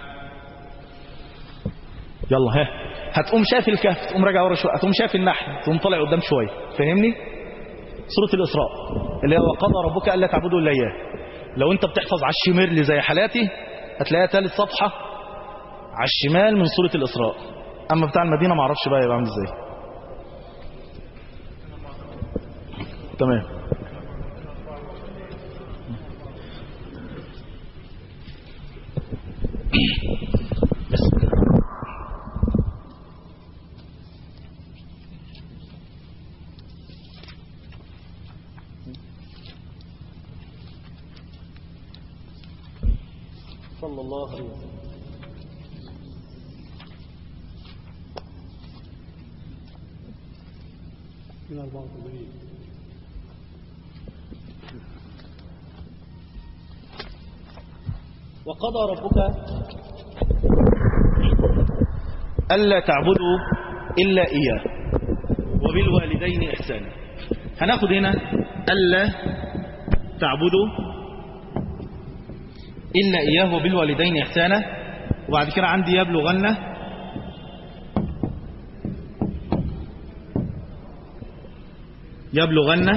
يلا ها هتقوم شايف الكهف تقوم راجع ورا شويه هتقوم شايف النحل تقوم طالع قدام شويه فاهمني سورة الإسراء اللي هي وقضى ربك ألا تعبدوا إلا إياه لو أنت بتحفظ على الشمال زي حالاتي هتلاقيها ثالث صفحة على الشمال من سورة الإسراء أما بتاع المدينة ما اعرفش بقى يبقى عامل إزاي تمام بس صلى الله عليه وسلم من 84 وقضى ربك ألا تعبدوا إلا إياه وبالوالدين إحسانا هناخد هنا ألا تعبدوا إلا إياه وبالوالدين إحسانا وبعد كده عندي يبلغن يبلغن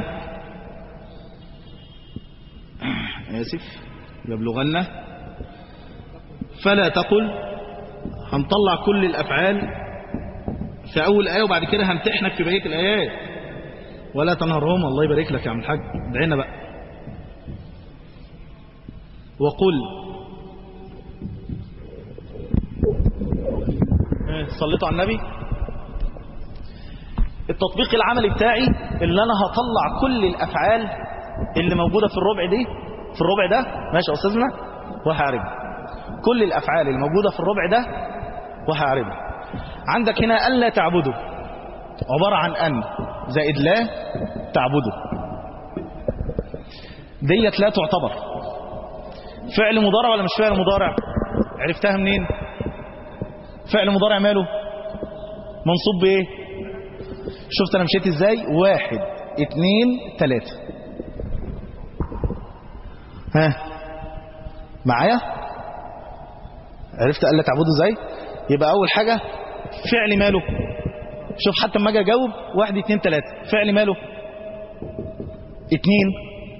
آسف يبلغن فلا تقل هنطلع كل الأفعال في أول آية وبعد كده همتحنك في بقية الآيات ولا تنهرهم الله يبارك لك يا عم الحاج ادعينا بقى وقل ها، صليتوا على النبي التطبيق العملي بتاعي اللي انا هطلع كل الافعال اللي موجودة في الربع دي في الربع ده ماشي يا استاذنا وهعربها كل الافعال الموجودة في الربع ده وهعربها عندك هنا الا تعبدوا عبارة عن ان زائد لا تعبدوا ديت لا تعتبر فعل مضارع ولا مش فعل مضارع عرفتها منين فعل مضارع ماله منصوب بايه شفت انا مشيت ازاي واحد اتنين تلاتة ها معايا عرفت قال تعبده ازاي يبقى اول حاجة فعل ماله شوف حتى اما اجي اجاوب واحد اتنين تلاتة فعل ماله اتنين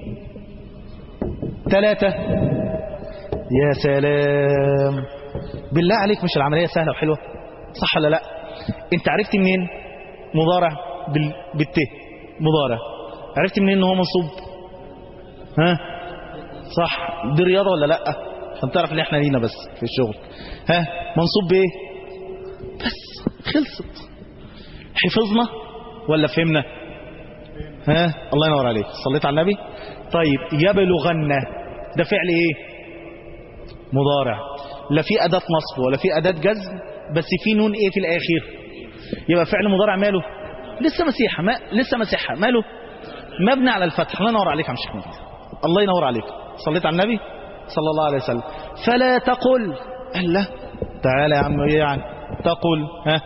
تلاتة يا سلام بالله عليك مش العملية سهلة وحلوة صح ولا لا انت عرفت منين مضارع بال... بالت مضارع عرفت منين ان هو منصوب ها صح دي رياضة ولا لا عشان تعرف ان احنا لينا بس في الشغل ها منصوب بايه بس خلصت حفظنا ولا فهمنا ها الله ينور عليك صليت على النبي طيب يبلغن ده فعل ايه مضارع لا في أداة نصب ولا في أداة جزم بس في نون ايه في الآخر يبقى فعل مضارع ماله لسه مسيحة ما لسه مسيحة ماله مبني على الفتح الله ينور عليك يا عم شيخ مجد الله ينور عليك صليت على النبي صلى الله عليه وسلم فلا تقل قال لا تعالى يا عم ايه يعني تقل ها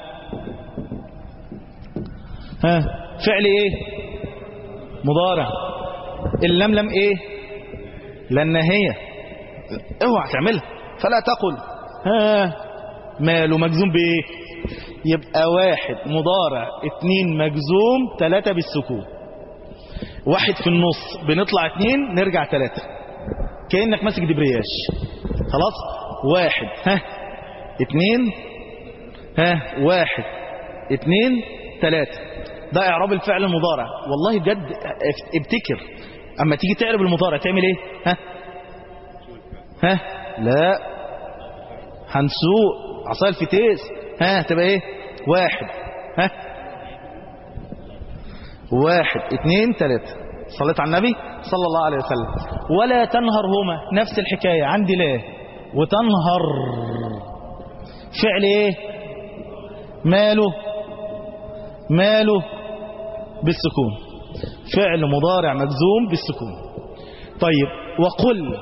ها فعل ايه مضارع اللملم ايه لان هي اوعى تعملها فلا تقل ها ماله مجزوم بايه يبقى واحد مضارع اتنين مجزوم تلاتة بالسكون واحد في النص بنطلع اتنين نرجع تلاتة كأنك ماسك دبرياش خلاص واحد ها اتنين ها واحد اتنين تلاتة ده اعراب الفعل المضارع والله بجد ابتكر اما تيجي تعرب المضارع تعمل ايه ها ها لا هنسوق عصاية الفتيس ها تبقى ايه واحد ها واحد اتنين تلاتة صليت على النبي صلى الله عليه وسلم ولا تنهرهما نفس الحكاية عندي لا وتنهر فعل ايه ماله ماله بالسكون فعل مضارع مجزوم بالسكون طيب وقل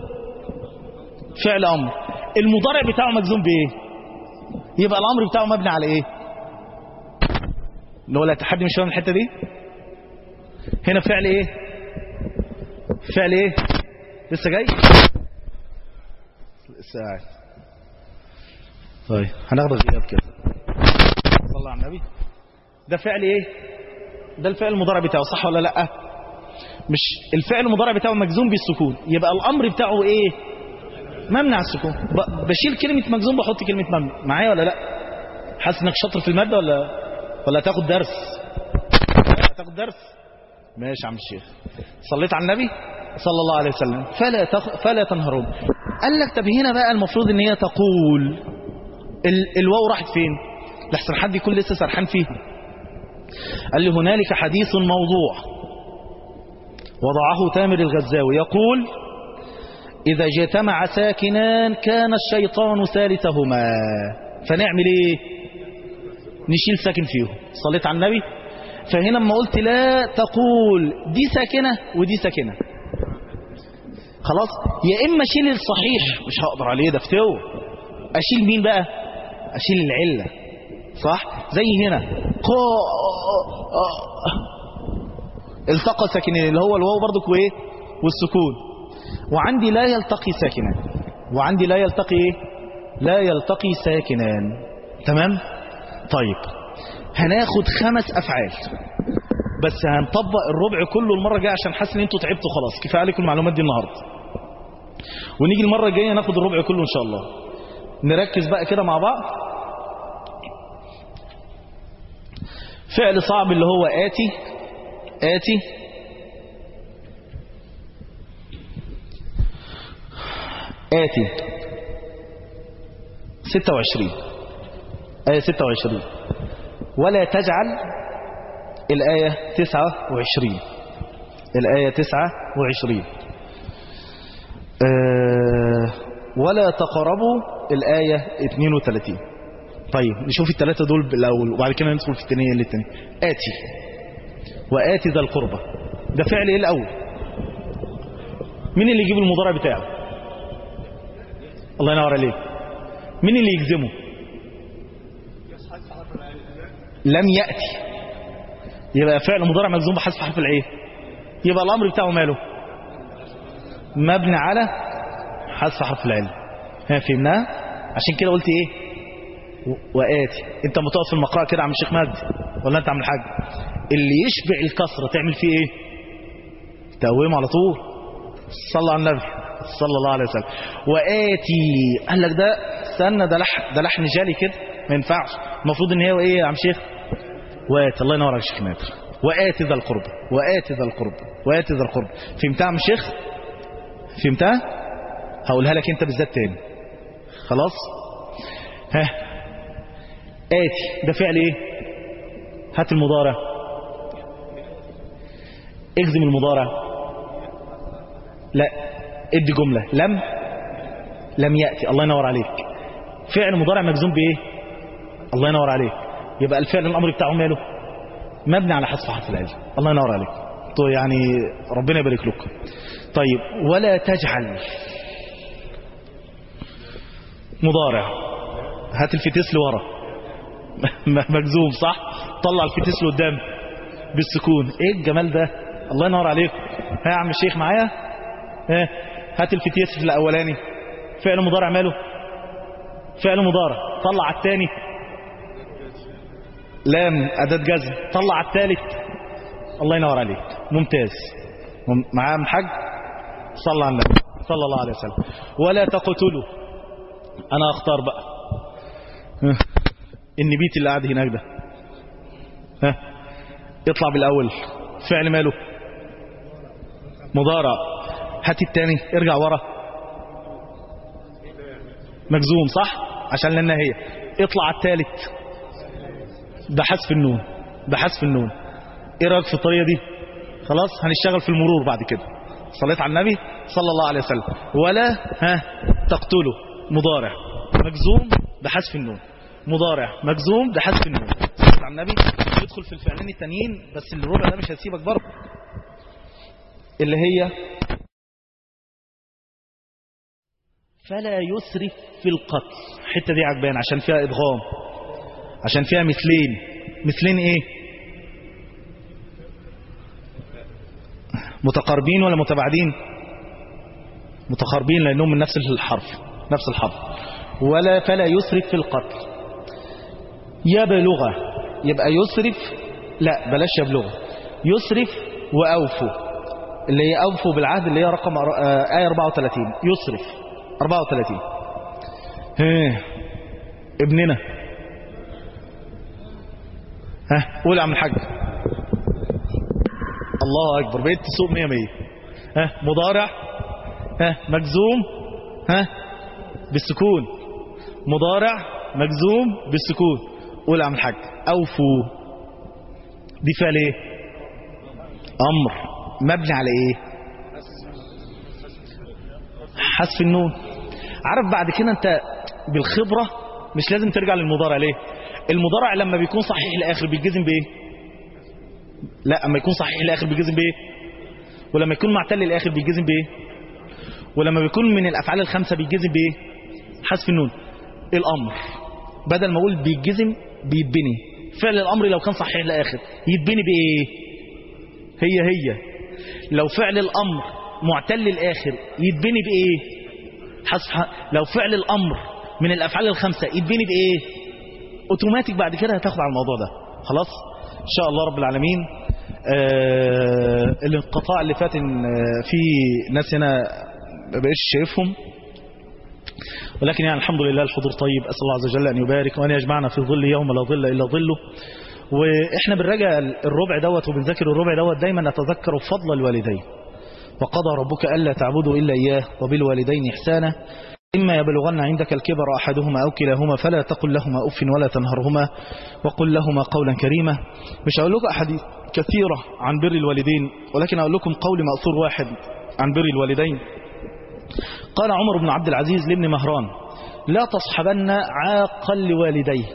فعل امر المضارع بتاعه مجزوم بايه يبقى الامر بتاعه مبني على ايه اللي هو لا تحدي مش فاهم الحته دي هنا فعل ايه فعل ايه لسه جاي لسه قاعد طيب هناخد غياب كده صلى على النبي ده فعل ايه ده الفعل المضارع بتاعه صح ولا لا مش الفعل المضارع بتاعه مجزوم بالسكون يبقى الامر بتاعه ايه ممنع السكون ب- بشيل كلمة مجزوم بحط كلمة ممنع معايا ولا لا حاسس انك شاطر في المادة ولا ولا هتاخد درس هتاخد درس ماشي يا عم الشيخ صليت على النبي صلى الله عليه وسلم فلا تخ... فلا تنهرون قال لك طب هنا بقى المفروض ان هي تقول ال... الواو راحت فين لحسن حد يكون لسه سرحان فيه قال لي هنالك حديث موضوع وضعه تامر الغزاوي يقول إذا اجتمع ساكنان كان الشيطان ثالثهما فنعمل إيه نشيل ساكن فيهم صليت على النبي فهنا لما قلت لا تقول دي ساكنة ودي ساكنة خلاص يا إما شيل الصحيح مش هقدر عليه ده فتو أشيل مين بقى أشيل العلة صح زي هنا قا التقى ساكنين اللي هو الواو برضك وايه والسكون وعندي لا يلتقي ساكنان وعندي لا يلتقي ايه لا يلتقي ساكنان تمام طيب هناخد خمس افعال بس هنطبق الربع كله المره الجايه عشان حاسس ان انتوا تعبتوا خلاص كفايه عليكم المعلومات دي النهارده ونيجي المره الجايه ناخد الربع كله ان شاء الله نركز بقى كده مع بعض فعل صعب اللي هو آتي آتي آتي 26 آية 26 ولا تجعل الآية 29 الآية 29 آه ولا تقربوا الآية 32 طيب نشوف الثلاثة دول بالأول وبعد كده ندخل في الثانية اللي الثانية آتي وآتي ذا القربة ده فعل إيه الأول مين اللي يجيب المضارع بتاعه الله ينور عليك مين اللي يجزمه لم يأتي يبقى فعل مضارع مجزوم بحذف حرف العين يبقى الأمر بتاعه ماله مبني على حذف حرف العين ها فهمناها عشان كده قلت ايه وآتي انت لما تقف في المقرأة كده عم الشيخ مجدي ولا انت عم الحاج اللي يشبع الكسرة تعمل فيه ايه تقويم على طول صلى على النبي صلى الله عليه وسلم وآتي قال لك ده استنى ده لحن ده لحن جالي كده ما ينفعش المفروض ان هي ايه يا عم شيخ وآتي الله ينور عليك يا شيخ نادر وآتي ذا القرب وآتي ذا القرب وآتي ذا القرب فهمتها يا عم الشيخ فهمتها هقولها لك انت بالذات تاني خلاص ها آتي ده فعل ايه هات المضارع اجزم المضارع لا ادي جملة لم لم يأتي الله ينور عليك فعل مضارع مجزوم بايه الله ينور عليك يبقى الفعل الامر بتاعه ماله مبني على حذف حرف العلم الله ينور عليك طيب يعني ربنا يبارك لكم طيب ولا تجعل مضارع هات الفتيس لورا مجزوم صح طلع الفتيس لقدام بالسكون ايه الجمال ده الله ينور عليك ها يا عم الشيخ معايا ها هات الفتيس في الاولاني فعل مضارع ماله فعل مضارع طلع على الثاني لام اداه جزم طلع على الثالث الله ينور عليك ممتاز مم- معاه محج صلى على النبي صلى الله عليه وسلم ولا تقتلوا انا اختار بقى ها. النبيت اللي قاعد هناك ده ها يطلع بالاول فعل ماله مضارع هات التاني ارجع ورا مجزوم صح عشان لأنها هي اطلع على الثالث بحذف النون بحذف النون ايه رايك في الطريقه دي خلاص هنشتغل في المرور بعد كده صليت على النبي صلى الله عليه وسلم ولا ها تقتله مضارع مجزوم بحذف النون مضارع مجزوم بحذف النون صليت على النبي يدخل في الفعلين التانيين بس الربع ده مش هيسيبك برضه اللي هي فلا يسرف في القتل الحته دي عجبان عشان فيها ادغام عشان فيها مثلين مثلين ايه متقاربين ولا متباعدين متقاربين لانهم من نفس الحرف نفس الحرف ولا فلا يسرف في القتل يبلغ يبقى يسرف لا بلاش يبلغ يسرف واوفوا اللي هي اوفوا بالعهد اللي هي رقم آه، ايه 34 يسرف 34 ها ابننا ها قول يا عم الحاج الله اكبر بقيت تسوق 100 100 ها مضارع ها مجزوم ها بالسكون مضارع مجزوم بالسكون قول يا عم الحاج اوفوا دي فعل ايه امر مبني على ايه حذف النون عارف بعد كده انت بالخبرة مش لازم ترجع للمضارع ليه المضارع لما بيكون صحيح الاخر بيتجزم بايه لا اما يكون صحيح الاخر بيتجزم بايه ولما يكون معتل الاخر بيتجزم بايه ولما بيكون من الافعال الخمسه بيتجزم بايه حذف النون الامر بدل ما اقول بيتجزم بيتبني فعل الامر لو كان صحيح الاخر يتبني بايه هي هي لو فعل الامر معتل الاخر يتبني بايه حذف لو فعل الامر من الافعال الخمسه يتبني بايه اوتوماتيك بعد كده هتاخد على الموضوع ده خلاص ان شاء الله رب العالمين آه الانقطاع اللي فات إن، آه، في ناس هنا ما بقيتش شايفهم ولكن يعني الحمد لله الحضور طيب أسأل الله عز وجل أن يبارك وأن يجمعنا في ظل يوم لا ظل إلا ظله وإحنا بنراجع الربع دوت وبنذاكر الربع دوت دايما نتذكر فضل الوالدين وقضى ربك ألا تعبدوا إلا إياه وبالوالدين إحسانا إما يبلغن عندك الكبر أحدهما أو كلاهما فلا تقل لهما أف ولا تنهرهما وقل لهما قولا كريما مش هقول لكم أحاديث كثيرة عن بر الوالدين ولكن أقول لكم قول مأثور واحد عن بر الوالدين قال عمر بن عبد العزيز لابن مهران لا تصحبن عاقا لوالديه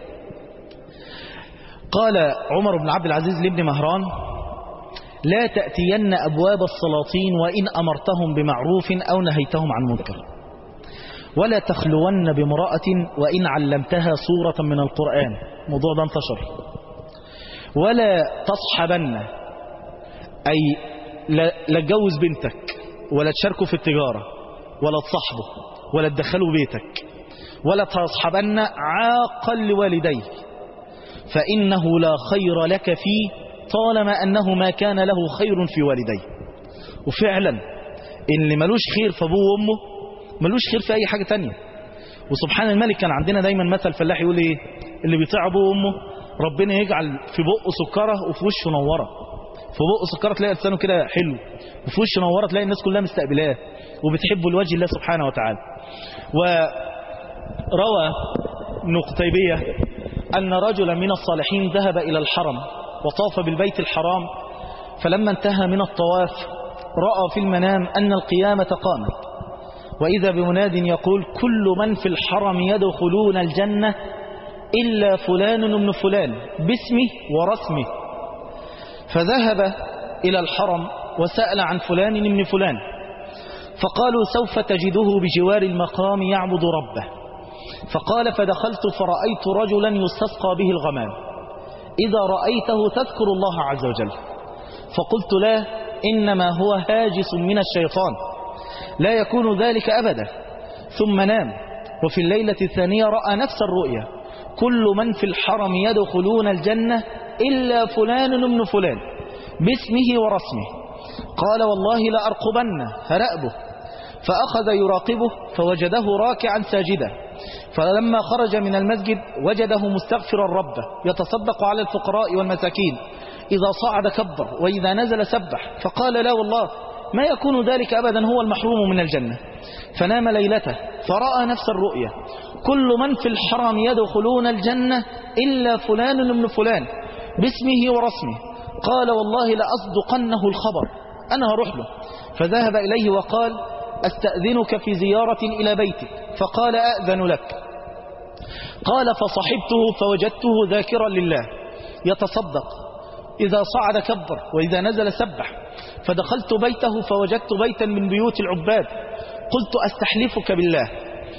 قال عمر بن عبد العزيز لابن مهران لا تأتين أبواب السلاطين وإن أمرتهم بمعروف أو نهيتهم عن منكر ولا تخلون بامرأة وإن علمتها سورة من القرآن موضوع ده انتشر ولا تصحبن أي لا لا تجوز بنتك ولا تشاركوا في التجارة ولا تصاحبه ولا تدخلوا بيتك ولا تصحبن عاقا لوالديه فإنه لا خير لك فيه طالما أنه ما كان له خير في والديه وفعلا اللي ملوش خير في أبوه وأمه ملوش خير في أي حاجة تانية وسبحان الملك كان عندنا دايما مثل فلاح يقول إيه اللي بيطيع أبوه وأمه ربنا يجعل في بقه سكرة وفي وشه نورة في بقه سكرة تلاقي لسانه كده حلو وفي وشه نورة تلاقي الناس كلها مستقبلاه وبتحبه لوجه الله سبحانه وتعالى وروى ابن قتيبية أن رجلا من الصالحين ذهب إلى الحرم وطاف بالبيت الحرام فلما انتهى من الطواف رأى في المنام أن القيامة قامت وإذا بمناد يقول كل من في الحرم يدخلون الجنة إلا فلان ابن فلان باسمه ورسمه فذهب إلى الحرم وسأل عن فلان ابن فلان فقالوا سوف تجده بجوار المقام يعبد ربه فقال فدخلت فرأيت رجلا يستسقى به الغمام إذا رأيته تذكر الله عز وجل فقلت لا إنما هو هاجس من الشيطان لا يكون ذلك أبدا ثم نام وفي الليلة الثانية رأى نفس الرؤيا كل من في الحرم يدخلون الجنة إلا فلان ابن فلان باسمه ورسمه قال والله لأرقبنه هرأبه فأخذ يراقبه فوجده راكعا ساجدا فلما خرج من المسجد وجده مستغفرا ربه يتصدق على الفقراء والمساكين إذا صعد كبر وإذا نزل سبح فقال لا والله ما يكون ذلك أبدا هو المحروم من الجنة فنام ليلته فرأى نفس الرؤيا كل من في الحرم يدخلون الجنة إلا فلان من فلان باسمه ورسمه قال والله لأصدقنه الخبر أنا هروح له فذهب إليه وقال أستأذنك في زيارة إلى بيتك فقال أأذن لك قال فصحبته فوجدته ذاكرا لله يتصدق إذا صعد كبر وإذا نزل سبح فدخلت بيته فوجدت بيتا من بيوت العباد قلت أستحلفك بالله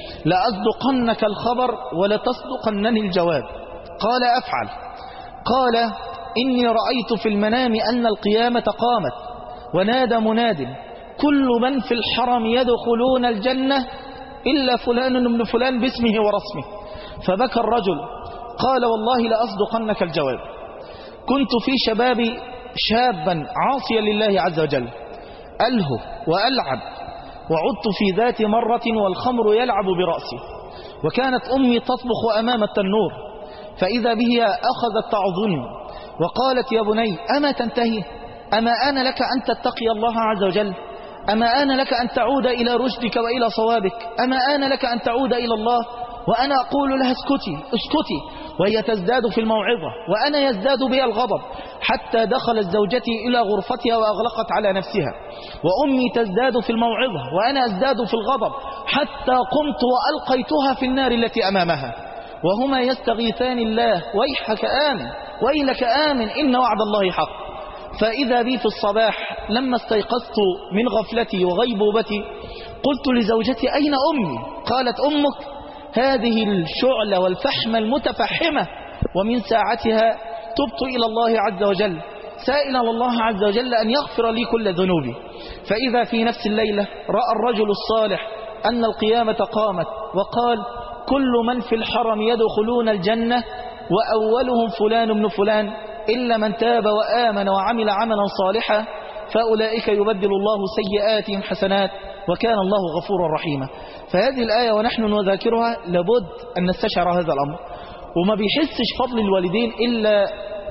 لأصدقنك الخبر ولتصدقنني الجواب قال أفعل قال إني رأيت في المنام أن القيامة قامت ونادى مناد كل من في الحرم يدخلون الجنة إلا فلان من فلان باسمه ورسمه فبكى الرجل قال والله لأصدقنك الجواب كنت في شبابي شابا عاصيا لله عز وجل ألهو وألعب وعدت في ذات مرة والخمر يلعب برأسي وكانت أمي تطبخ أمام التنور فإذا به أخذت تعظني وقالت يا بني أما تنتهي أما آن لك أن تتقي الله عز وجل أما آن لك أن تعود إلى رشدك وإلى صوابك أما آن لك أن تعود إلى الله وأنا أقول لها اسكتي اسكتي وهي تزداد في الموعظة وأنا يزداد بي الغضب حتى دخلت زوجتي إلى غرفتها وأغلقت على نفسها وأمي تزداد في الموعظة وأنا أزداد في الغضب حتى قمت وألقيتها في النار التي أمامها وهما يستغيثان الله ويحك آمن ويلك آمن إن وعد الله حق فإذا بي في الصباح لما استيقظت من غفلتي وغيبوبتي قلت لزوجتي أين أمي قالت أمك هذه الشعلة والفحمة المتفحمة ومن ساعتها تبت إلى الله عز وجل سائلا الله عز وجل أن يغفر لي كل ذنوبي فإذا في نفس الليلة رأى الرجل الصالح أن القيامة قامت وقال كل من في الحرم يدخلون الجنة وأولهم فلان من فلان إلا من تاب وآمن وعمل عملا صالحا فأولئك يبدل الله سيئاتهم حسنات وكان الله غفورا رحيما فهذه الآية ونحن نذاكرها لابد أن نستشعر هذا الأمر وما بيحسش فضل الوالدين إلا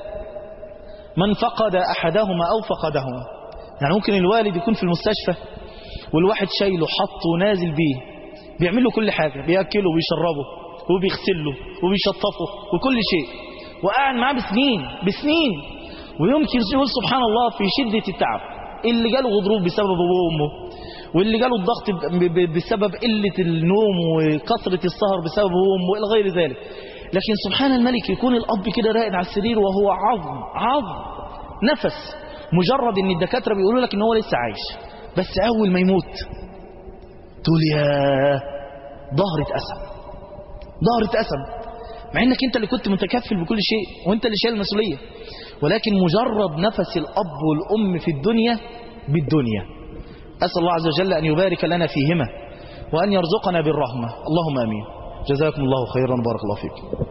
من فقد أحدهما أو فقدهما يعني ممكن الوالد يكون في المستشفى والواحد شايله حطه ونازل بيه بيعمل له كل حاجة بيأكله وبيشربه وبيغسله وبيشطفه وكل شيء وقاعد معاه بسنين بسنين ويمكن يقول سبحان الله في شدة التعب اللي جاله غضروف بسبب أبوه وأمه واللي جاله الضغط ب- ب- بسبب قلة النوم وكثرة السهر بسبب أبوه وأمه إلى غير ذلك لكن سبحان الملك يكون الأب كده راقد على السرير وهو عظم عظم نفس مجرد ان الدكاترة بيقولوا لك ان هو لسه عايش بس اول ما يموت تقول يا ظهر اتقسم ظهر اتقسم مع انك انت اللي كنت متكفل بكل شيء وانت اللي شايل المسؤولية ولكن مجرد نفس الاب والام في الدنيا بالدنيا اسال الله عز وجل ان يبارك لنا فيهما وان يرزقنا بالرحمة اللهم امين جزاكم الله خيرا بارك الله فيكم